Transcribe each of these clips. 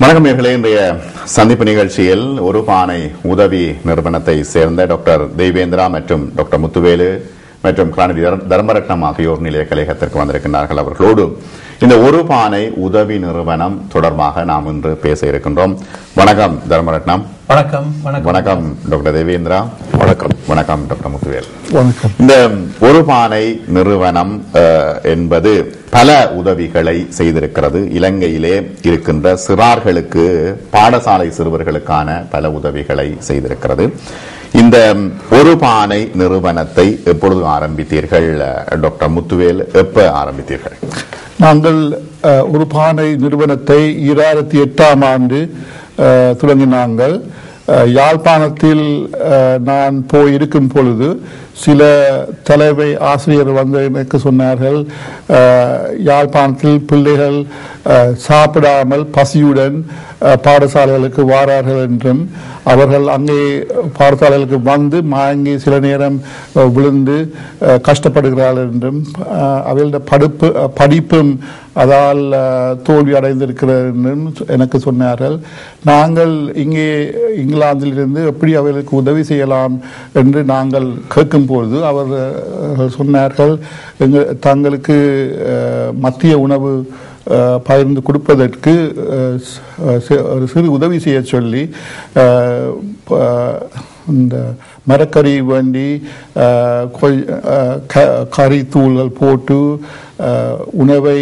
வணக்கம் நேர்களே இன்றைய சந்திப்பு நிகழ்ச்சியில் ஒரு பானை உதவி நிறுவனத்தை சேர்ந்த டாக்டர் தெய்வேந்திரா மற்றும் டாக்டர் முத்துவேலு மற்றும் கலாநிதி தர- தர்மரட்னம் ஆகியோர் நிலைய கலையகத்திற்கு வந்திருக்கின்றார்கள் அவர்களோடு இந்த ஒரு பானை உதவி நிறுவனம் தொடர்பாக நாம் இன்று பேச இருக்கின்றோம் வணக்கம் தர்மரட்னம் வணக்கம் வணக்கம் வணக்கம் டாக்டர் தேவேந்திரா வணக்கம் வணக்கம் டாக்டர் முத்துவேல் வணக்கம் இந்த ஒரு பானை நிறுவனம் அஹ், என்பது பல உதவிகளை செய்திருக்கிறது இலங்கையிலே இருக்கின்ற சிறார்களுக்கு பாடசாலை சிறுவர்களுக்கான பல உதவிகளை செய்திருக்கிறது இந்த ஒரு பானை நிறுவனத்தை எப்பொழுது ஆரம்பித்தீர்கள் அஹ், டாக்டர் முத்துவேல் எப்ப ஆரம்பித்தீர்கள் நாங்கள் அஹ், ஒரு பானை நிறுவனத்தை இரண்டாயிரத்தி எட்டாம் ஆண்டு அஹ், தொடங்கினாங்கள் அஹ், யாழ்ப்பாணத்தில் அஹ், நான் போய் இருக்கும் பொழுது சில தலைமை ஆசிரியர் வந்து எனக்கு சொன்னார்கள் அஹ், யாழ்ப்பாணத்தில் பிள்ளைகள் அஹ், சாப்பிடாமல் பசியுடன் அஹ், பாடசாலைகளுக்கு வாரார்கள் என்றும் அவர்கள் அங்கே பாடசாலைகளுக்கு வந்து மயங்கி சில நேரம் அஹ், விழுந்து அஹ், கஷ்டப்படுகிறார்கள் என்றும் அஹ், அவர்களோட படிப்பு அஹ், படிப்பும் அதால் அஹ், தோல்வி அடைந்திருக்கிறது என்றும் எனக்கு சொன்னார்கள் நாங்கள் இங்கே இங்கிலாந்திலிருந்து எப்படி அவர்களுக்கு உதவி செய்யலாம் என்று நாங்கள் கேட்கும்போது அவர் அஹ், சொன்னார்கள் எங்க தங்களுக்கு அஹ், மத்திய உணவு அஹ், பகிர்ந்து கொடுப்பதற்கு அஹ், ஸ்- அஹ், சி- ஒரு சிறு உதவி செய்ய சொல்லி அஹ், ப- இந்த மரக்கறி வேண்டி அஹ், கொய்- அஹ், க- கறி தூள்கள் போட்டு அஹ், உணவை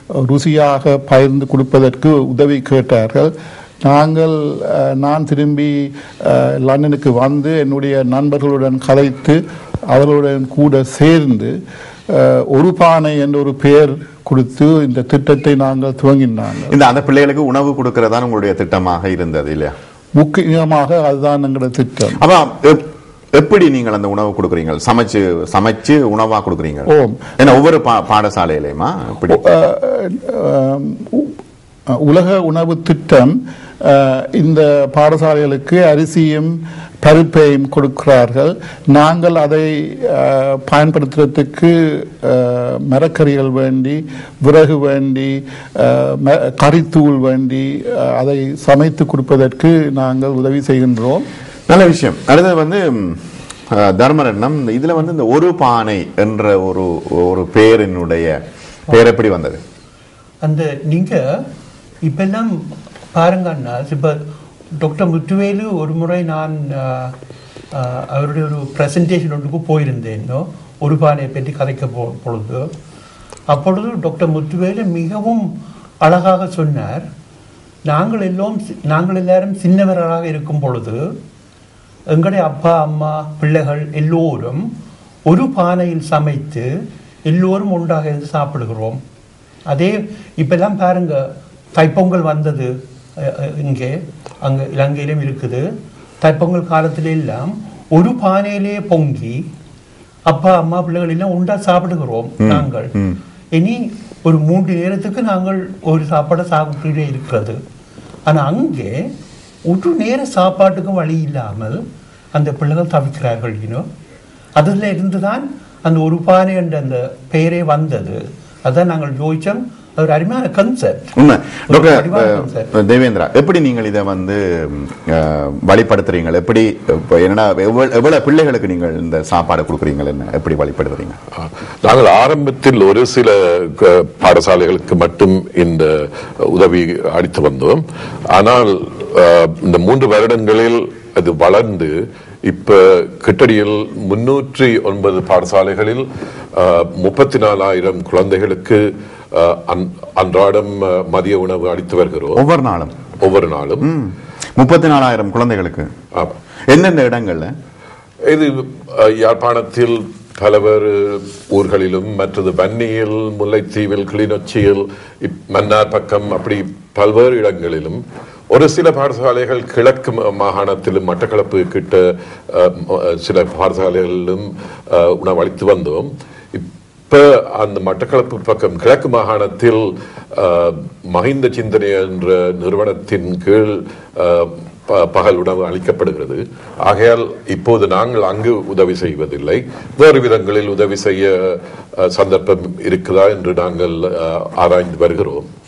ருசியாக பகிர்ந்து கொடுப்பதற்கு உதவி கேட்டார்கள் நாங்கள் அஹ், நான் திரும்பி அஹ், லண்டனுக்கு வந்து என்னுடைய நண்பர்களுடன் கதைத்து அவர்களுடன் கூட சேர்ந்து அஹ், ஒரு பானை என்ற ஒரு பெயர் கொடுத்து இந்த திட்டத்தை நாங்கள் துவங்கினாங்க இந்த அந்த பிள்ளைகளுக்கு உணவு கொடுக்கறதா உங்களுடைய திட்டமாக இருந்தது இல்லையா முக்கியமாக அதுதான் எங்களோட திட்டம் அப்ப எப்- எப்படி நீங்கள் அந்த உணவு கொடுக்குறீங்க சமைச்சு சமைச்சு உணவா கொடுக்குறீங்க ஓம். ஏன்னா ஒவ்வொரு பா- பாடசாலையிலையுமா எப்படி அஹ், அஹ், உ- உலக உணவு திட்டம் அஹ், இந்த பாடசாலைகளுக்கு அரிசியும் பருப்பையும் கொடுக்கிறார்கள் நாங்கள் அதை அஹ், பயன்படுத்துறதுக்கு அஹ், மரக்கறிகள் வேண்டி விறகு வேண்டி அஹ், ம- கறித்தூள் வேண்டி அஹ், அதை சமைத்து கொடுப்பதற்கு நாங்கள் உதவி செய்கின்றோம் நல்ல விஷயம் அடுத்தது வந்து ம், அஹ், தர்மரட்னம் இந்த இதுல வந்து இந்த ஒரு பானை என்ற ஒரு ஒரு பேரினுடைய பேர் எப்படி வந்தது அந்த நீங்க இப்பெல்லாம் பாருங்க அண்ணா இப்ப டாக்டர் முத்துவேலு ஒரு முறை நான் ஆஹ், ஆஹ், அவருடைய ஒரு பிரசன்டேஷன் ஒன்றுக்கு போயிருந்தேன் இன்னும் ஒரு பானையை பற்றி கதைக்க போ பொழுது அப்பொழுது டாக்டர் முத்துவேலு மிகவும் அழகாக சொன்னார் நாங்கள் எல்லோரும் சி- நாங்கள் எல்லாரும் சின்னவர்களாக இருக்கும் பொழுது எங்களுடைய அப்பா அம்மா பிள்ளைகள் எல்லோரும் ஒரு பானையில் சமைத்து எல்லோரும் ஒன்றாக இருந்து சாப்பிடுகிறோம் அதே இப்பெல்லாம் பாருங்க தைப்பொங்கல் வந்தது அஹ், அஹ், இங்கே அங்கே இலங்கையிலும் இருக்குது தைப்பொங்கல் காலத்துல எல்லாம் ஒரு பானையிலே பொங்கி அப்பா அம்மா பிள்ளைகள் எல்லாம் ஒன்றா சாப்பிடுகிறோம் நாங்கள் இனி ஒரு மூன்று நேரத்துக்கு நாங்கள் ஒரு சாப்பாடை சாப்பிட்டுட்டே இருக்கிறது ஆனா அங்கே ஒரு நேர சாப்பாட்டுக்கும் வழி இல்லாமல் அந்த பிள்ளைகள் தவிக்கிறார்கள் இன்னும் அதுல இருந்துதான் அந்த ஒரு பானை என்ற அந்த பெயரே வந்தது அதான் நாங்கள் யோசிச்சோம் அது ஒரு அருமையான கன்செப்ட் உண்மை ஒரு டாக்டர் வடிவான concept. அஹ், தேவேந்திரா எப்படி நீங்கள் இதை வந்து ம், அஹ், வழிப்படுத்துறீங்க எப்படி இப்ப என்னன்னா எவ்வளவு எவ்வளவு பிள்ளைகளுக்கு நீங்கள் இந்த சாப்பாடு கொடுக்குறீங்க என்ன எப்படி வழிபடுத்துறீங்க நாங்கள் ஆரம்பத்தில் ஒரு சில க- பாடசாலைகளுக்கு மட்டும் இந்த உதவி அளித்து வந்தோம் ஆனால் அஹ், இந்த மூன்று வருடங்களில் அது வளர்ந்து இப்ப கிட்டடியில் முன்னூற்றி ஒன்பது பாடசாலைகளில் முப்பத்தி நாலாயிரம் குழந்தைகளுக்கு அஹ், அன்- அன்றாடம் அஹ், மதிய உணவு அளித்து வருகிறோம் ஒவ்வொரு நாளும் ஒவ்வொரு நாளும் முப்பத்தி நாலாயிரம் குழந்தைகளுக்கு ஆமா. எந்தெந்த இடங்கள்ல இது அஹ், யாழ்ப்பாணத்தில் பலவேறு ஊர்களிலும் மற்றது வன்னியில் முல்லைத்தீவில் கிளிநொச்சியில் இப்- மன்னார் பக்கம் அப்படி பல்வேறு இடங்களிலும் ஒரு சில பாடசாலைகள் கிழக்கு மா- மாகாணத்திலும் மட்டக்களப்பு கிட்ட அஹ், ம- சில பாடசாலைகளிலும் அஹ், உணவளித்து வந்தோம் இப்ப அந்த மட்டக்களப்பு பக்கம் கிழக்கு மாகாணத்தில் அஹ், மஹிந்த சிந்தனை என்ற நிறுவனத்தின் கீழ் அஹ், ப- பகல் உணவு அளிக்கப்படுகிறது ஆகையால் இப்போது நாங்கள் அங்கு உதவி செய்வதில்லை வேறு விதங்களில் உதவி செய்ய அஹ், சந்தர்ப்பம் இருக்குதா என்று நாங்கள் அஹ், ஆராய்ந்து வருகிறோம்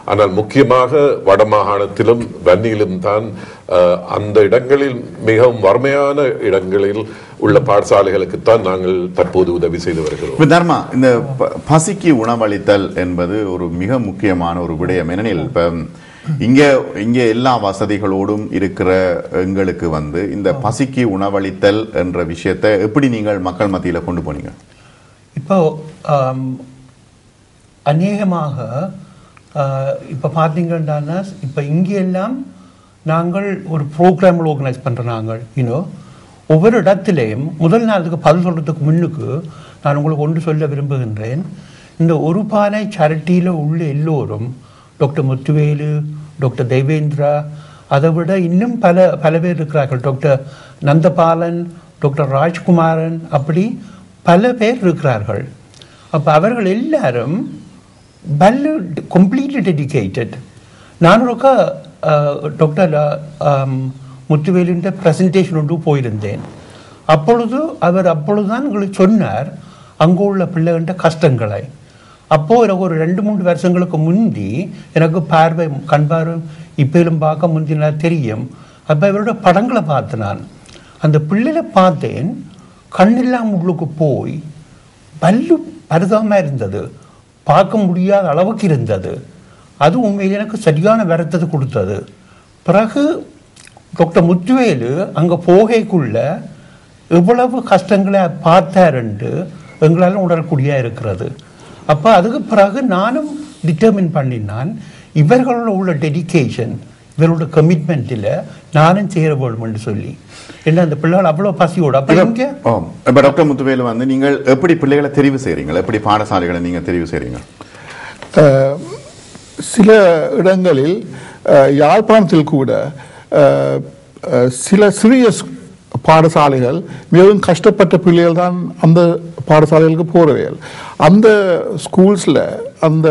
ஆனால் முக்கியமாக வடமாகாணத்திலும் வன்னியிலும் தான் அஹ், அந்த இடங்களில் மிகவும் வறுமையான இடங்களில் உள்ள பாடசாலைகளுக்குத்தான் நாங்கள் தற்போது உதவி செய்து வருகிறோம் இப்ப தர்மா இந்த ப- பசிக்கு உணவளித்தல் என்பது ஒரு மிக முக்கியமான ஒரு விடயம் ஏனெனில் இப்ப இங்க இங்க எல்லா வசதிகளோடும் இருக்கிற எங்களுக்கு வந்து இந்த பசிக்கு உணவளித்தல் என்ற விஷயத்தை எப்படி நீங்கள் மக்கள் மத்தியில கொண்டு போனீங்க இப்போ ஆம், அநேகமாக ஆஹ், இப்போ பார்த்தீங்கன்னா இப்போ இங்கே எல்லாம் நாங்கள் ஒரு ப்ரோக்ராம் ஆர்கனைஸ் பண்ணுறோம் நாங்கள் யூனோ ஒவ்வொரு இடத்திலையும் முதல் நாளுக்கு பதில் சொல்கிறதுக்கு முன்னுக்கு நான் உங்களுக்கு ஒன்று சொல்ல விரும்புகின்றேன் இந்த ஒரு பானை சேரிட்டியில் உள்ள எல்லோரும் டாக்டர் முத்துவேலு டாக்டர் தெய்வேந்திரா அதை விட இன்னும் பல பல பேர் இருக்கிறார்கள் டாக்டர் நந்தபாலன் டாக்டர் ராஜ்குமாரன் அப்படி பல பேர் இருக்கிறார்கள் அப்போ அவர்கள் எல்லாரும் வல்லு கம்ப்ளீட்லி டெடிக்கேட்டட் நான் ஒருக்கா டாக்டர் முத்துவேலுன்ற ப்ரெசன்டேஷன் ஒன்று போயிருந்தேன் அப்பொழுது அவர் அப்பொழுதுதான் எங்களுக்கு சொன்னார் அங்கே உள்ள பிள்ளைகள்கிட்ட கஷ்டங்களை அப்போது எனக்கு ஒரு ரெண்டு மூணு வருஷங்களுக்கு முந்தி எனக்கு பார்வை கண் பார்வை இப்பயிலும் பார்க்க முந்தினா தெரியும் அப்போ இவரோட படங்களை பார்த்தேன் நான் அந்த பிள்ளைகளை பார்த்தேன் கண்ணெல்லாம் உள்ளுக்கு போய் பல்லு பரிதாபமாக இருந்தது பார்க்க முடியாத அளவுக்கு இருந்தது அது உண்மையில் எனக்கு சரியான வருத்தத்தை கொடுத்தது பிறகு டாக்டர் முத்துவேலு அங்கே போகைக்குள்ள எவ்வளவு கஷ்டங்களை பார்த்தாருண்டு எங்களால் உணரக்கூடியா இருக்கிறது அப்போ அதுக்கு பிறகு நானும் டிட்டர்மின் பண்ணினான் இவர்களோட உள்ள டெடிகேஷன் இவரோட கமிட்மெண்ட்டில் நானும் சேர வேணும்னு சொல்லி என்ன அந்த பிள்ளைகள் அவ்வளோ பசியோடு அப்போ இங்கே ஓ, இப்ப டாக்டர் முத்துவேலு வந்து நீங்கள் எப்படி பிள்ளைகளை தெரிவு செய்றீங்க எப்படி பாடசாலைகளை நீங்க தெரிவு செய்றீங்க அஹ், சில இடங்களில் அஹ், யாழ்ப்பாணத்தில் கூட அஹ், அஹ், சில சிறிய ஸ்- பாடசாலைகள் மிகவும் கஷ்டப்பட்ட பிள்ளைகள் தான் அந்த பாடசாலைகளுக்கு போகிறவைகள் அந்த ஸ்கூல்ஸில் அந்த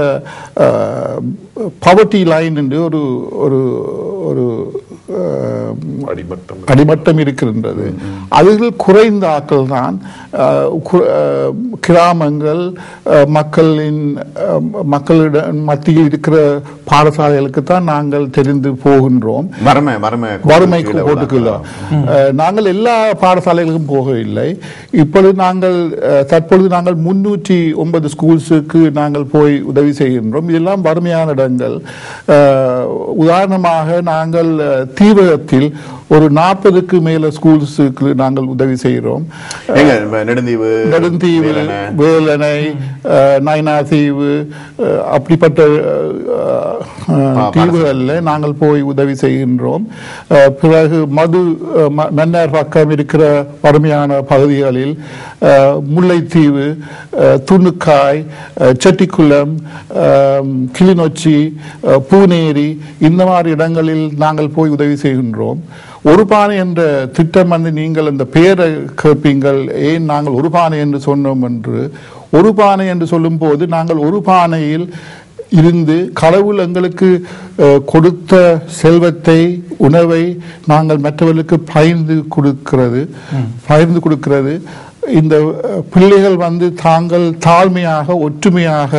பவர்ட்டி லைன் என்று ஒரு ஒரு ஒரு அஹ், அடிமட்டம் அடிமட்டம் இருக்கின்றது அதில் குறைந்த ஆட்கள் தான் அஹ், கு- அஹ், கிராமங்கள் அஹ், மக்களின் அஹ், மக்களிட மத்தியில் இருக்கிற பாடசாலைகளுக்கு தான் நாங்கள் தெரிந்து போகின்றோம் வறுமை வறுமை வறுமைக்கு கீழே போட்டுக்கலாம் உள்ளாங்க. அஹ், நாங்கள் எல்லா பாடசாலைகளுக்கும் போகவில்லை இப்பொழுது நாங்கள் அஹ், தற்பொழுது நாங்கள் முன்னூற்றி ஒன்பது ஸ்கூல்ஸுக்கு நாங்கள் போய் உதவி செய்கின்றோம் இதெல்லாம் வறுமையான இடங்கள் அஹ், உதாரணமாக நாங்கள் அஹ், தீவகத்தில் ஒரு நாற்பதுக்கு மேல ஸ்கூல்ஸுக்கு நாங்கள் உதவி செய்கிறோம் எங்க இப்ப நெடுந்தீவு நெடுந்தீவு வேலனை, வேலனை அஹ், நயினாதீவு அஹ், அப்படிப்பட்ட அஹ், அஹ், பா- தீவுகளில் நாங்கள் போய் உதவி செய்கின்றோம் அஹ், பிறகு மது அஹ், ம- மன்னார் பக்கம் இருக்கிற வறுமையான பகுதிகளில் அஹ், முல்லைத்தீவு அஹ், துணுக்காய் அஹ், செட்டிக்குளம் அஹ், கிளிநொச்சி அஹ், பூனேரி இந்த மாதிரி இடங்களில் நாங்கள் போய் உதவி செய்கின்றோம் ஒரு பானை என்ற திட்டம் வந்து நீங்கள் அந்த பெயரை கேட்பீங்கள் ஏன் நாங்கள் ஒரு பானை என்று சொன்னோம் என்று ஒரு பானை என்று சொல்லும்போது நாங்கள் ஒரு பானையில் இருந்து கடவுள் எங்களுக்கு அஹ், கொடுத்த செல்வத்தை உணவை நாங்கள் மற்றவர்களுக்கு பகிர்ந்து கொடுக்கிறது பகிர்ந்து கொடுக்கிறது இந்த அஹ், பிள்ளைகள் வந்து தாங்கள் தாழ்மையாக ஒற்றுமையாக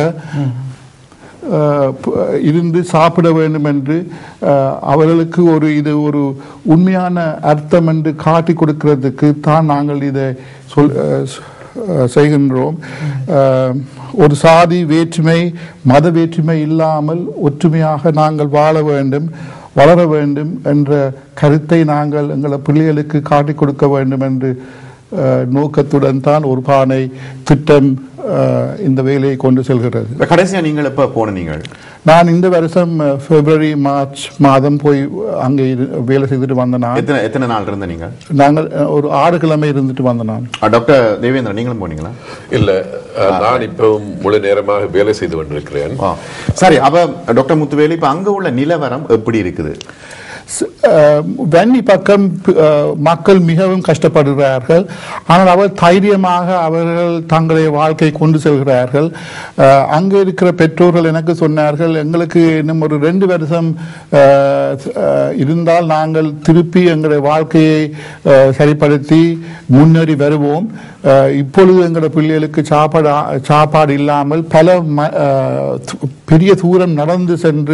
அஹ், ப- இருந்து சாப்பிட வேண்டும் என்று அஹ், அவர்களுக்கு ஒரு இது ஒரு உண்மையான அர்த்தம் என்று காட்டி கொடுக்கிறதுக்கு தான் நாங்கள் இதை சொல் அஹ், சொ- அஹ், செய்கின்றோம் அஹ், ஒரு சாதி வேற்றுமை மத வேற்றுமை இல்லாமல் ஒற்றுமையாக நாங்கள் வாழ வேண்டும் வளர வேண்டும் என்ற கருத்தை நாங்கள் எங்களை பிள்ளைகளுக்கு காட்டிக் கொடுக்க வேண்டும் என்று அஹ், நோக்கத்துடன் தான் ஒரு பானை திட்டம் அஹ், இந்த வேலையை கொண்டு செல்கிறது இப்ப கடைசியா நீங்கள் எப்ப போனீங்கள் நான் இந்த வருஷம் அஹ், பிப்ரவரி மார்ச் மாதம் போய் அங்கே இரு- வேலை செய்துட்டு வந்த நான் எத்தனை எத்தனை நாள் இருந்த நீங்கள் நாங்கள் அஹ், ஒரு ஆறு கிழமை இருந்துட்டு வந்த நான் ஆ, டாக்டர் தேவேந்திரன் நீங்களும் போனீங்களா இல்ல அஹ், நான் இப்போ முழு நேரமாக வேலை செய்து கொண்டிருக்கிறேன் ஆ. சரி அப்ப டாக்டர் முத்துவேலு இப்ப அங்க உள்ள நிலவரம் எப்படி இருக்குது ஸ்- அஹ், வன்னி பக்கம் அஹ், மக்கள் மிகவும் கஷ்டப்படுகிறார்கள் ஆனால் அவர் தைரியமாக அவர்கள் தங்களுடைய வாழ்க்கை கொண்டு செல்கிறார்கள் அஹ், அங்கே இருக்கிற பெற்றோர்கள் எனக்கு சொன்னார்கள் எங்களுக்கு இன்னும் ஒரு ரெண்டு வருஷம் அஹ், அஹ், இருந்தால் நாங்கள் திருப்பி எங்களுடைய வாழ்க்கையை அஹ், சரிப்படுத்தி முன்னேறி வருவோம் அஹ், இப்பொழுது எங்களோட பிள்ளைகளுக்கு சாப்பாடு ஆ- சாப்பாடு இல்லாமல் பல ம- அஹ், து- பெரிய தூரம் நடந்து சென்று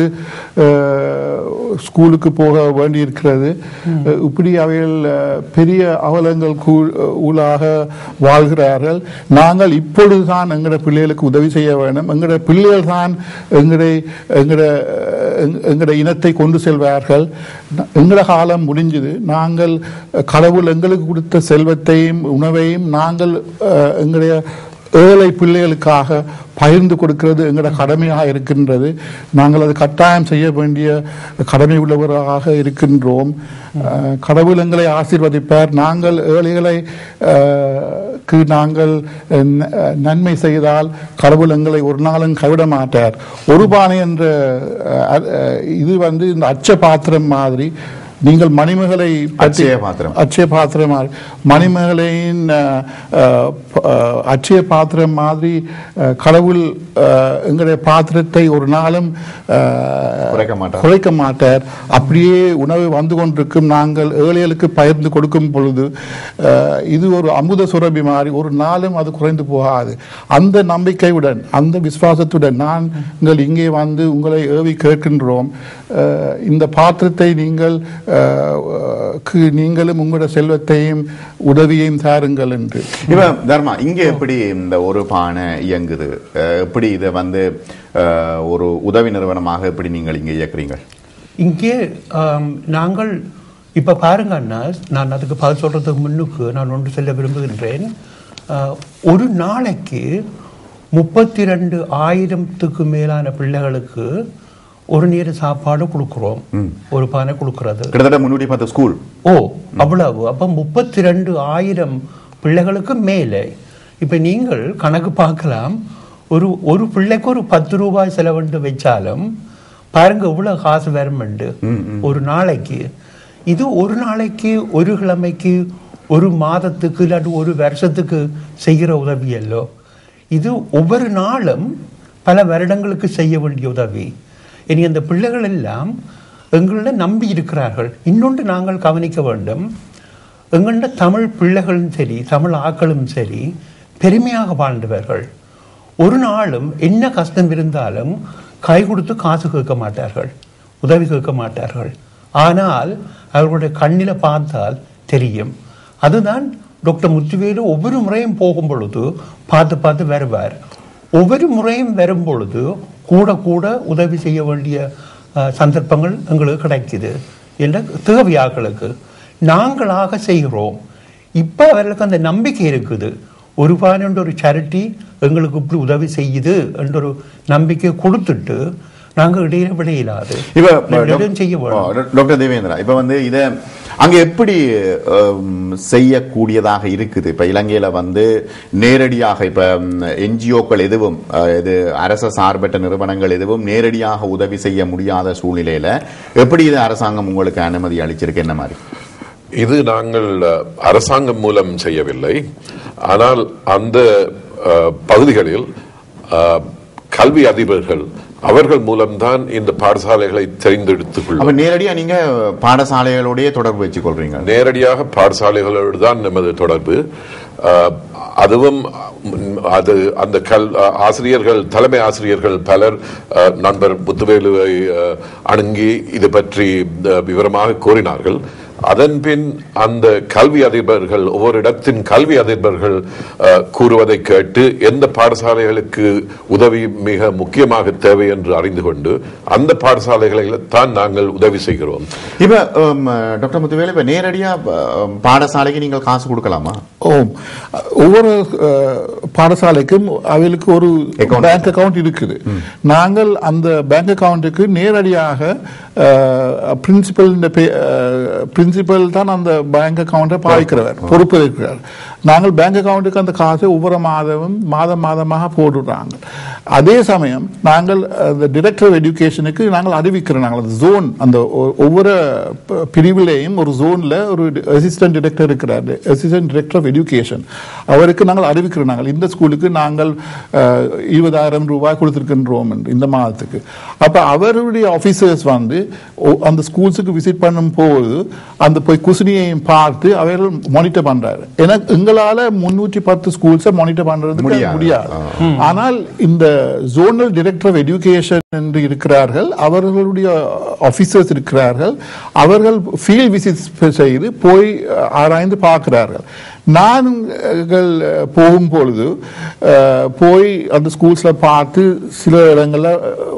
அஹ், ஸ்கூலுக்கு போக வேண்டியிருக்கிறது அஹ், இப்படி அவைகள் அஹ், பெரிய அவலங்கள் கூ- ஊடாக வாழ்கிறார்கள் நாங்கள் இப்பொழுதுதான் எங்களோட பிள்ளைகளுக்கு உதவி செய்ய வேண்டும் எங்களோட பிள்ளைகள் தான் எங்களுடைய எங்களோட எங்க- எங்களோட இனத்தை கொண்டு செல்வார்கள் ந- எங்களோட காலம் முடிஞ்சது நாங்கள் அஹ், கடவுள் எங்களுக்கு கொடுத்த செல்வத்தையும் உணவையும் நாங்கள் அஹ், எங்களுடைய ஏழை பிள்ளைகளுக்காக பகிர்ந்து கொடுக்கிறது எங்களோட கடமையாக இருக்கின்றது நாங்கள் அது கட்டாயம் செய்ய வேண்டிய கடமை உள்ளவராக இருக்கின்றோம் அஹ், கடவுள் எங்களை ஆசீர்வதிப்பார் நாங்கள் ஏழைகளை அஹ், க்கு நாங்கள் அஹ், ந- அஹ், நன்மை செய்தால் கடவுள் எங்களை ஒரு நாளும் கைவிட மாட்டார் ஒரு பானை என்ற அஹ், அஹ், இது வந்து இந்த அச்ச பாத்திரம் மாதிரி நீங்கள் மணிமகளை பற்றி- அட்சய பாத்திரம். அட்சய பாத்திரம் மாதிரி மணிமேகலையின் அஹ், அஹ், ப- அஹ், அட்சய பாத்திரம் மாதிரி அஹ், கடவுள் அஹ், எங்களுடைய பாத்திரத்தை ஒரு நாளும் அஹ், குறைக்க மாட்டார். குறைக்க மாட்டார் அப்படியே உணவு வந்து கொண்டிருக்கும் நாங்கள் ஏழைகளுக்கு பகிர்ந்து கொடுக்கும் பொழுது அஹ், இது ஒரு அமுத சுரபி மாதிரி ஒரு நாளும் அது குறைந்து போகாது அந்த நம்பிக்கையுடன் அந்த விசுவாசத்துடன் நாங்கள் இங்கே வந்து உங்களை ஏவி கேட்கின்றோம் அஹ், இந்த பாத்திரத்தை நீங்கள் அஹ், க்கு நீங்களும் உங்களோட செல்வத்தையும் உதவியையும் தாருங்கள் என்று இப்ப தர்மா இங்க எப்படி இந்த ஒரு பானை இயங்குது அஹ் எப்படி இதை வந்து அஹ், ஒரு உதவி நிறுவனமாக எப்படி நீங்கள் இங்க இயக்குறீங்க இங்கே ஆம், நாங்கள் இப்போ பாருங்க அண்ணா நான் அதுக்கு பதில் சொல்றதுக்கு முன்னுக்கு நான் ஒன்று சொல்ல விரும்புகின்றேன் ஆ, ஒரு நாளைக்கு முப்பத்தி ரெண்டு ஆயிரத்துக்கு மேலான பிள்ளைகளுக்கு ஒரு நேர சாப்பாடு கொடுக்குறோம் ஒரு பானை கொடுக்கறது கிட்டத்தட்ட முன்னூற்றி பத்து ஸ்கூல் ஓ அவ்வளவு அப்ப முப்பத்தி ரெண்டு ஆயிரம் பிள்ளைகளுக்கு மேலே இப்ப நீங்கள் கணக்கு பார்க்கலாம் ஒரு ஒரு பிள்ளைக்கு ஒரு பத்து ரூபாய் செலவுண்டு வச்சாலும் பாருங்க எவ்வளவு காசு வருமெண்டு ஒரு நாளைக்கு இது ஒரு நாளைக்கு ஒரு கிழமைக்கு ஒரு மாதத்துக்கு இல்லாட்டி ஒரு வருஷத்துக்கு செய்கிற உதவி அல்லோ இது ஒவ்வொரு நாளும் பல வருடங்களுக்கு செய்ய வேண்டிய உதவி இனி அந்த பிள்ளைகள் எல்லாம் எங்கள நம்பி இருக்கிறார்கள் இன்னொன்று நாங்கள் கவனிக்க வேண்டும் எங்கள்ட தமிழ் பிள்ளைகளும் சரி தமிழ் ஆக்களும் சரி பெருமையாக வாழ்ந்தவர்கள் ஒரு நாளும் என்ன கஷ்டம் இருந்தாலும் கை கொடுத்து காசு கேட்க மாட்டார்கள் உதவி கேட்க மாட்டார்கள் ஆனால் அவர்களுடைய கண்ணில பார்த்தால் தெரியும் அதுதான் டாக்டர் முத்துவேலு ஒவ்வொரு முறையும் போகும் பொழுது பார்த்து பார்த்து வருவார் ஒவ்வொரு முறையும் வரும் பொழுது கூட கூட உதவி செய்ய வேண்டிய அஹ், சந்தர்ப்பங்கள் எங்களுக்கு கிடைக்குது என்ற தேவையாக்களுக்கு நாங்களாக செய்கிறோம் இப்போ அவர்களுக்கு அந்த நம்பிக்கை இருக்குது ஒரு பாயிண்ட் ஒரு சேரிட்டி எங்களுக்கு இப்படி உதவி செய்யுது என்ற ஒரு நம்பிக்கை கொடுத்துட்டு நாங்கள் இடையில விடையிலாது இப்ப ரெண்டும் செய்ய வேணும் டாக்டர் டாக்டர் தேவேந்திரா இப்ப வந்து இத அங்க எப்படி ஹம், செய்யக்கூடியதாக இருக்குது இப்ப இலங்கையில வந்து நேரடியாக இப்ப என்ஜிஓக்கள் எதுவும் அஹ், இது அரச சார்பற்ற நிறுவனங்கள் எதுவும் நேரடியாக உதவி செய்ய முடியாத சூழ்நிலையில எப்படி இது அரசாங்கம் உங்களுக்கு அனுமதி அளிச்சிருக்கு என்ன மாதிரி இது நாங்கள் அஹ், அரசாங்கம் மூலம் செய்யவில்லை ஆனால் அந்த அஹ், பகுதிகளில் அஹ், கல்வி அதிபர்கள் அவர்கள் மூலம்தான் இந்த பாடசாலைகளை தெரிந்தெடுத்துக் கொள்ளும் அப்ப நேரடியா நீங்க பாடசாலைகளோடய தொடர்பு வச்சுக் கொள்றீங்க நேரடியாக பாடசாலைகளோடு தான் நமது தொடர்பு அஹ், அதுவும் ம், அது அந்த கல் ஆசிரியர்கள் தலைமை ஆசிரியர்கள் பலர் அஹ், நண்பர் முத்துவேலுவை அஹ், அணுகி இது பற்றி அஹ், விவரமாக கூறினார்கள் அதன் பின் அந்த கல்வி அதிபர்கள் ஒவ்வொரு இடத்தின் கல்வி அதிபர்கள் அஹ், கூறுவதை கேட்டு எந்த பாடசாலைகளுக்கு உதவி மிக முக்கியமாக தேவை என்று அறிந்து கொண்டு அந்த பாடசாலைகளில் தான் நாங்கள் உதவி செய்கிறோம் இப்ப ஹம், டாக்டர் முத்துவேலு இப்ப நேரடியா ஹம், பாடசாலைக்கு நீங்கள் காசு கொடுக்கலாமா ஓம் ஒவ்வொரு அஹ், பாடசாலைக்கும் அவர்களுக்கு ஒரு Account. பேங்க் அக்கவுண்ட் இருக்குது நாங்கள் அந்த பேங்க் அக்கவுண்ட்டுக்கு நேரடியாக பிரின்சிபல் பிரின்சிபல் தான் அந்த பேங்க் அக்கவுண்டை பாவிக்கிறவர் பொறுப்பு இருக்கிறார் நாங்கள் பேங்க் அக்கவுண்ட்டுக்கு அந்த காசை ஒவ்வொரு மாதமும் மாதம் மாதமாக போடுறாங்க அதே சமயம் நாங்கள் அந்த டிரெக்டர் ஆஃப் எஜுகேஷனுக்கு நாங்கள் அறிவிக்கிறோம் நாங்கள் அந்த ஜோன் அந்த ஒ- ஒவ்வொரு ப- பிரிவிலையும் ஒரு ஜோன்ல ஒரு அசிஸ்டன்ட் டிரெக்டர் இருக்கிறார் அசிஸ்டன்ட் டிரெக்டர் ஆஃப் எஜுகேஷன் அவருக்கு நாங்கள் அறிவிக்கிறோம் நாங்கள் இந்த ஸ்கூலுக்கு நாங்கள் அஹ், இருபதாயிரம் ரூபாய் கொடுத்திருக்கின்றோம் என்று இந்த மாதத்துக்கு அப்ப அவருடைய ஆபீசர்ஸ் வந்து ஒ- அந்த ஸ்கூல்ஸுக்கு விசிட் பண்ணும் போது அந்த போய் குசினியையும் பார்த்து அவர்கள் மானிட்டர் பண்றாரு ஏன்னா எங்களால முன்னூற்றி பத்து ஸ்கூல்ஸை மானிட்டர் பண்றதுக்கு முடியாது. முடியாது ஆனால் இந்த ஜோனல் டைரக்டர் ஆஃப் எஜுகேஷன் என்று இருக்கிறார்கள் அவர்களுடைய ஆபீசர்ஸ் இருக்கிறார்கள் அவர்கள் ஃபீல்ட் விசிட் செய்து போய் அஹ், ஆராய்ந்து பார்க்கிறார்கள் நாங்கள் அஹ், போகும் பொழுது அஹ், போய் அந்த ஸ்கூல்ஸ்ல பார்த்து சில இடங்கள்ல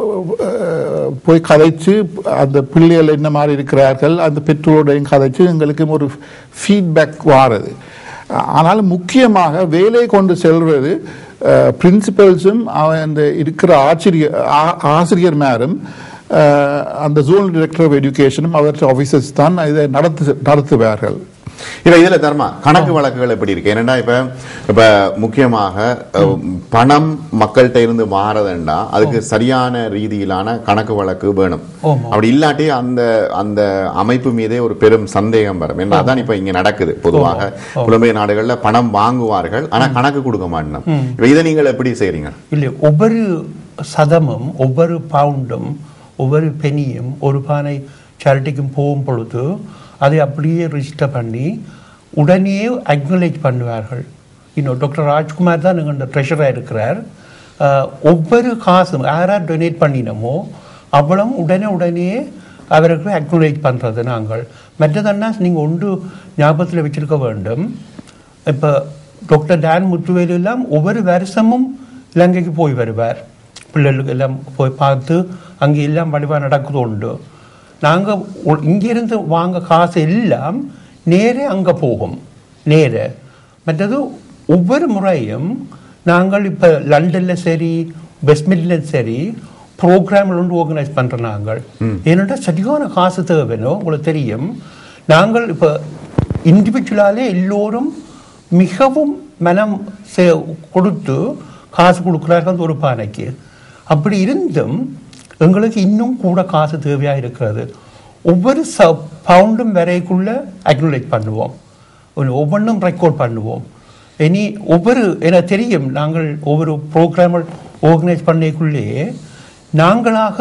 அஹ், போய் கதைச்சு அந்த பிள்ளைகள் என்ன மாதிரி இருக்கிறார்கள் அந்த பெற்றோரோடையும் கதைச்சு எங்களுக்கு ஒரு ஃபீட்பேக் வாரது ஆனாலும் முக்கியமாக வேலை கொண்டு செல்வது பிரின்சிபல்ஸும் அந்த இருக்கிற ஆச்சரிய ஆ- ஆசிரியர் மேரும் அஹ், அந்த ஜோனல் டைரக்டர் ஆஃப் எஜுகேஷனும் அவற்றை ஆஃபீஸர்ஸ் தான் இதை நடத்து நடத்துவார்கள் இப்ப இதுல தர்மா கணக்கு வழக்குகள் எப்படி இருக்கு ஏன்னா இப்ப இப்ப முக்கியமாக அஹ், பணம் மக்கள்கிட்ட இருந்து மாறதுண்டா அதுக்கு சரியான ரீதியிலான கணக்கு வழக்கு வேணும் ஆமா. அப்படி இல்லாட்டி அந்த அந்த அமைப்பு மீதே ஒரு பெரும் சந்தேகம் வரும் ஏன்னா அதான் இப்ப இங்க நடக்குது பொதுவாக புலம்பெயர் நாடுகள்ல பணம் வாங்குவார்கள் ஆனா கணக்கு கொடுக்க மாட்டோம் இப்ப இதை நீங்கள் எப்படி செய்றீங்க இல்லை ஒவ்வொரு சதமும் ஒவ்வொரு பவுண்டும் ஒவ்வொரு பெனியும் ஒரு பானை சேரிட்டிக்கும் போகும் பொழுது அதை அப்படியே ரிஜிஸ்டர் பண்ணி உடனே அக்னலேஜ் பண்ணுவார்கள் இன்னும் டாக்டர் ராஜ்குமார் தான் எங்கள் ட்ரெஷராக இருக்கிறார் அஹ், ஒவ்வொரு காசும் யார் யார் டொனேட் பண்ணினோமோ அவ்வளவும் உடனே உடனே அவர்களுக்கு அக்னலேஜ் பண்ணுறது நாங்கள் மற்றதன்னா நீங்கள் ஒன்று ஞாபகத்தில் வச்சிருக்க வேண்டும் இப்போ டாக்டர் டான் முத்துவேலு எல்லாம் ஒவ்வொரு வருஷமும் இலங்கைக்கு போய் வருவார் பிள்ளைகளுக்கு எல்லாம் போய் பார்த்து அங்கே எல்லாம் வடிவாக நடக்குது உண்டு நாங்கள் இங்கிருந்து வாங்க காசு எல்லாம் நேரே அங்கே போகும் நேரே மற்றது ஒவ்வொரு முறையும் நாங்கள் இப்போ லண்டனில் சரி வெஸ்ட்மிட்லேயும் சரி ப்ரோக்ராம்கள் ஒன்று ஆர்கனைஸ் பண்ணுறோம் நாங்கள் ஏன்னா சரியான காசு தேவைனோ உங்களுக்கு தெரியும் நாங்கள் இப்போ இண்டிவிஜுவலாலே எல்லோரும் மிகவும் மனம் சே- கொடுத்து காசு கொடுக்குறார்கள் அந்த ஒரு பானைக்கு அப்படி இருந்தும் எங்களுக்கு இன்னும் கூட காசு தேவையாக இருக்கிறது ஒவ்வொரு ச பவுண்டும் வரைக்குள்ள அக்னலேஜ் பண்ணுவோம் ஒரு ஒவ்வொன்றும் ரெக்கார்ட் பண்ணுவோம் இனி ஒவ்வொரு எனக்கு தெரியும் நாங்கள் ஒவ்வொரு ப்ரோக்ராம் ஆர்கனைஸ் பண்ணக்குள்ளேயே நாங்களாக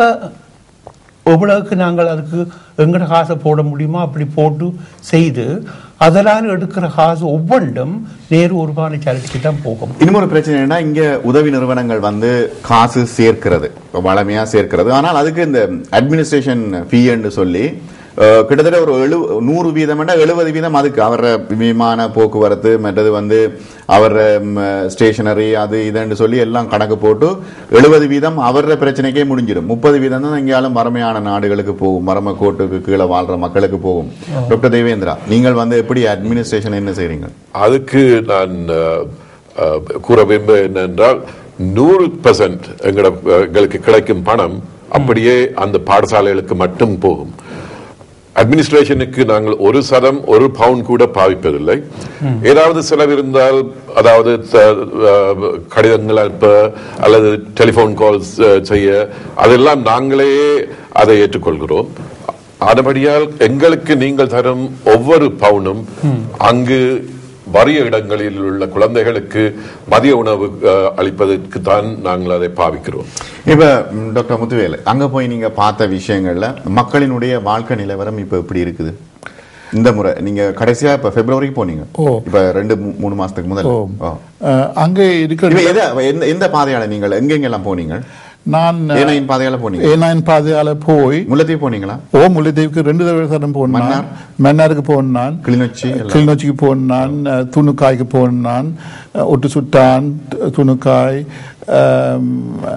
எவ்வளவுக்கு நாங்கள் அதுக்கு எங்கட காசை போட முடியுமோ அப்படி போட்டு செய்து அதனால் எடுக்கிற காசு ஒவ்வொன்றும் நேரு உருவான சேரிட்டிக்கு தான் போகும் இன்னொரு பிரச்சனை என்னன்னா இங்க உதவி நிறுவனங்கள் வந்து காசு சேர்க்கிறது வளமையா சேர்க்கிறது ஆனால் அதுக்கு இந்த அட்மினிஸ்ட்ரேஷன் ஃபீ என்று சொல்லி அஹ், கிட்டத்தட்ட ஒரு எழு நூறு வீதம் எழுபது வீதம் அதுக்கு அவர விமான போக்குவரத்து மற்றது வந்து அவர் ஸ்டேஷனரி அது இதுன்னு சொல்லி எல்லாம் கணக்கு போட்டு எழுபது வீதம் அவர பிரச்சனைக்கே முடிஞ்சிடும் முப்பது வீதம் தான் எங்கேயாலும் வறுமையான நாடுகளுக்கு போகும் மரம கோட்டுக்கு கீழே வாழ்ற மக்களுக்கு போகும் டாக்டர் தேவேந்திரா நீங்கள் வந்து எப்படி அட்மினிஸ்ட்ரேஷன் என்ன செய்றீங்க அதுக்கு நான் அஹ், அஹ், கூற விரும்ப என்னென்றால் நூறு பர்சன்ட் எங்களோட எங்களுக்கு கிடைக்கும் பணம் அப்படியே அந்த பாடசாலைகளுக்கு மட்டும் போகும் அட்மினிஸ்ட்ரேஷனுக்கு நாங்கள் ஒரு சதம் ஒரு பவுண்ட் கூட பாவிப்பதில்லை ஏதாவது செலவு இருந்தால் அதாவது த- அஹ், கடிதங்கள் அனுப்ப அல்லது டெலிபோன் கால்ஸ் செய்ய அதெல்லாம் நாங்களே அதை ஏற்றுக்கொள்கிறோம் ஆனபடியால் எங்களுக்கு நீங்கள் தரும் ஒவ்வொரு பவுனும் அங்கு வறிய இடங்களில் உள்ள குழந்தைகளுக்கு மதிய உணவு அஹ், அளிப்பதற்கு தான் நாங்கள் அதை பாவிக்கிறோம் இப்ப ம், டாக்டர் முத்துவேலு அங்க போய் நீங்க பார்த்த விஷயங்கள்ல மக்களினுடைய வாழ்க்கை நிலவரம் இப்ப எப்படி இருக்குது இந்த முறை நீங்க கடைசியா இப்ப பிப்ரவரிக்கு போனீங்க ஓ. இப்ப ரெண்டு மூ- மூணு மாசத்துக்கு முதல்ல ஓ. ஓ. அஹ், அங்கே இருக்கிற இப்ப எத- எந்த- எந்த பாதையால நீங்கள் எங்கெங்கெல்லாம் போனீங்க நான் ஏனையின் பாதையால போனீங்க ஏனாயின் பாதையால போய் முல்லத்தீவு போனீங்களா ஓ முல்லைத்தீவுக்கு ரெண்டு தடவை தரம் போனான் மன்னார்? மன்னாருக்கு போனான் கிளிநொச்சி எல்லாம். கிளிநொச்சிக்கு போனான் அஹ், துணுக்காய்க்கு போனான் அஹ், ஒட்டு சுட்டான் து- துணுக்காய் ஆம்,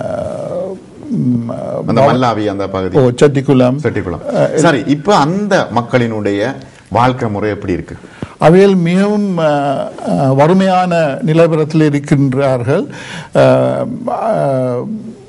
அஹ், ம், அந்த மல்லாவி அந்த பகுதி ஓ செட்டிக்குளம் செட்டிக்குளம் சரி இப்ப அந்த மக்களினுடைய வாழ்க்கை முறை எப்படி இருக்கு அவைகள் மிகவும் அஹ், அஹ், வறுமையான நிலவரத்தில் இருக்கின்றார்கள் அஹ், அஹ்,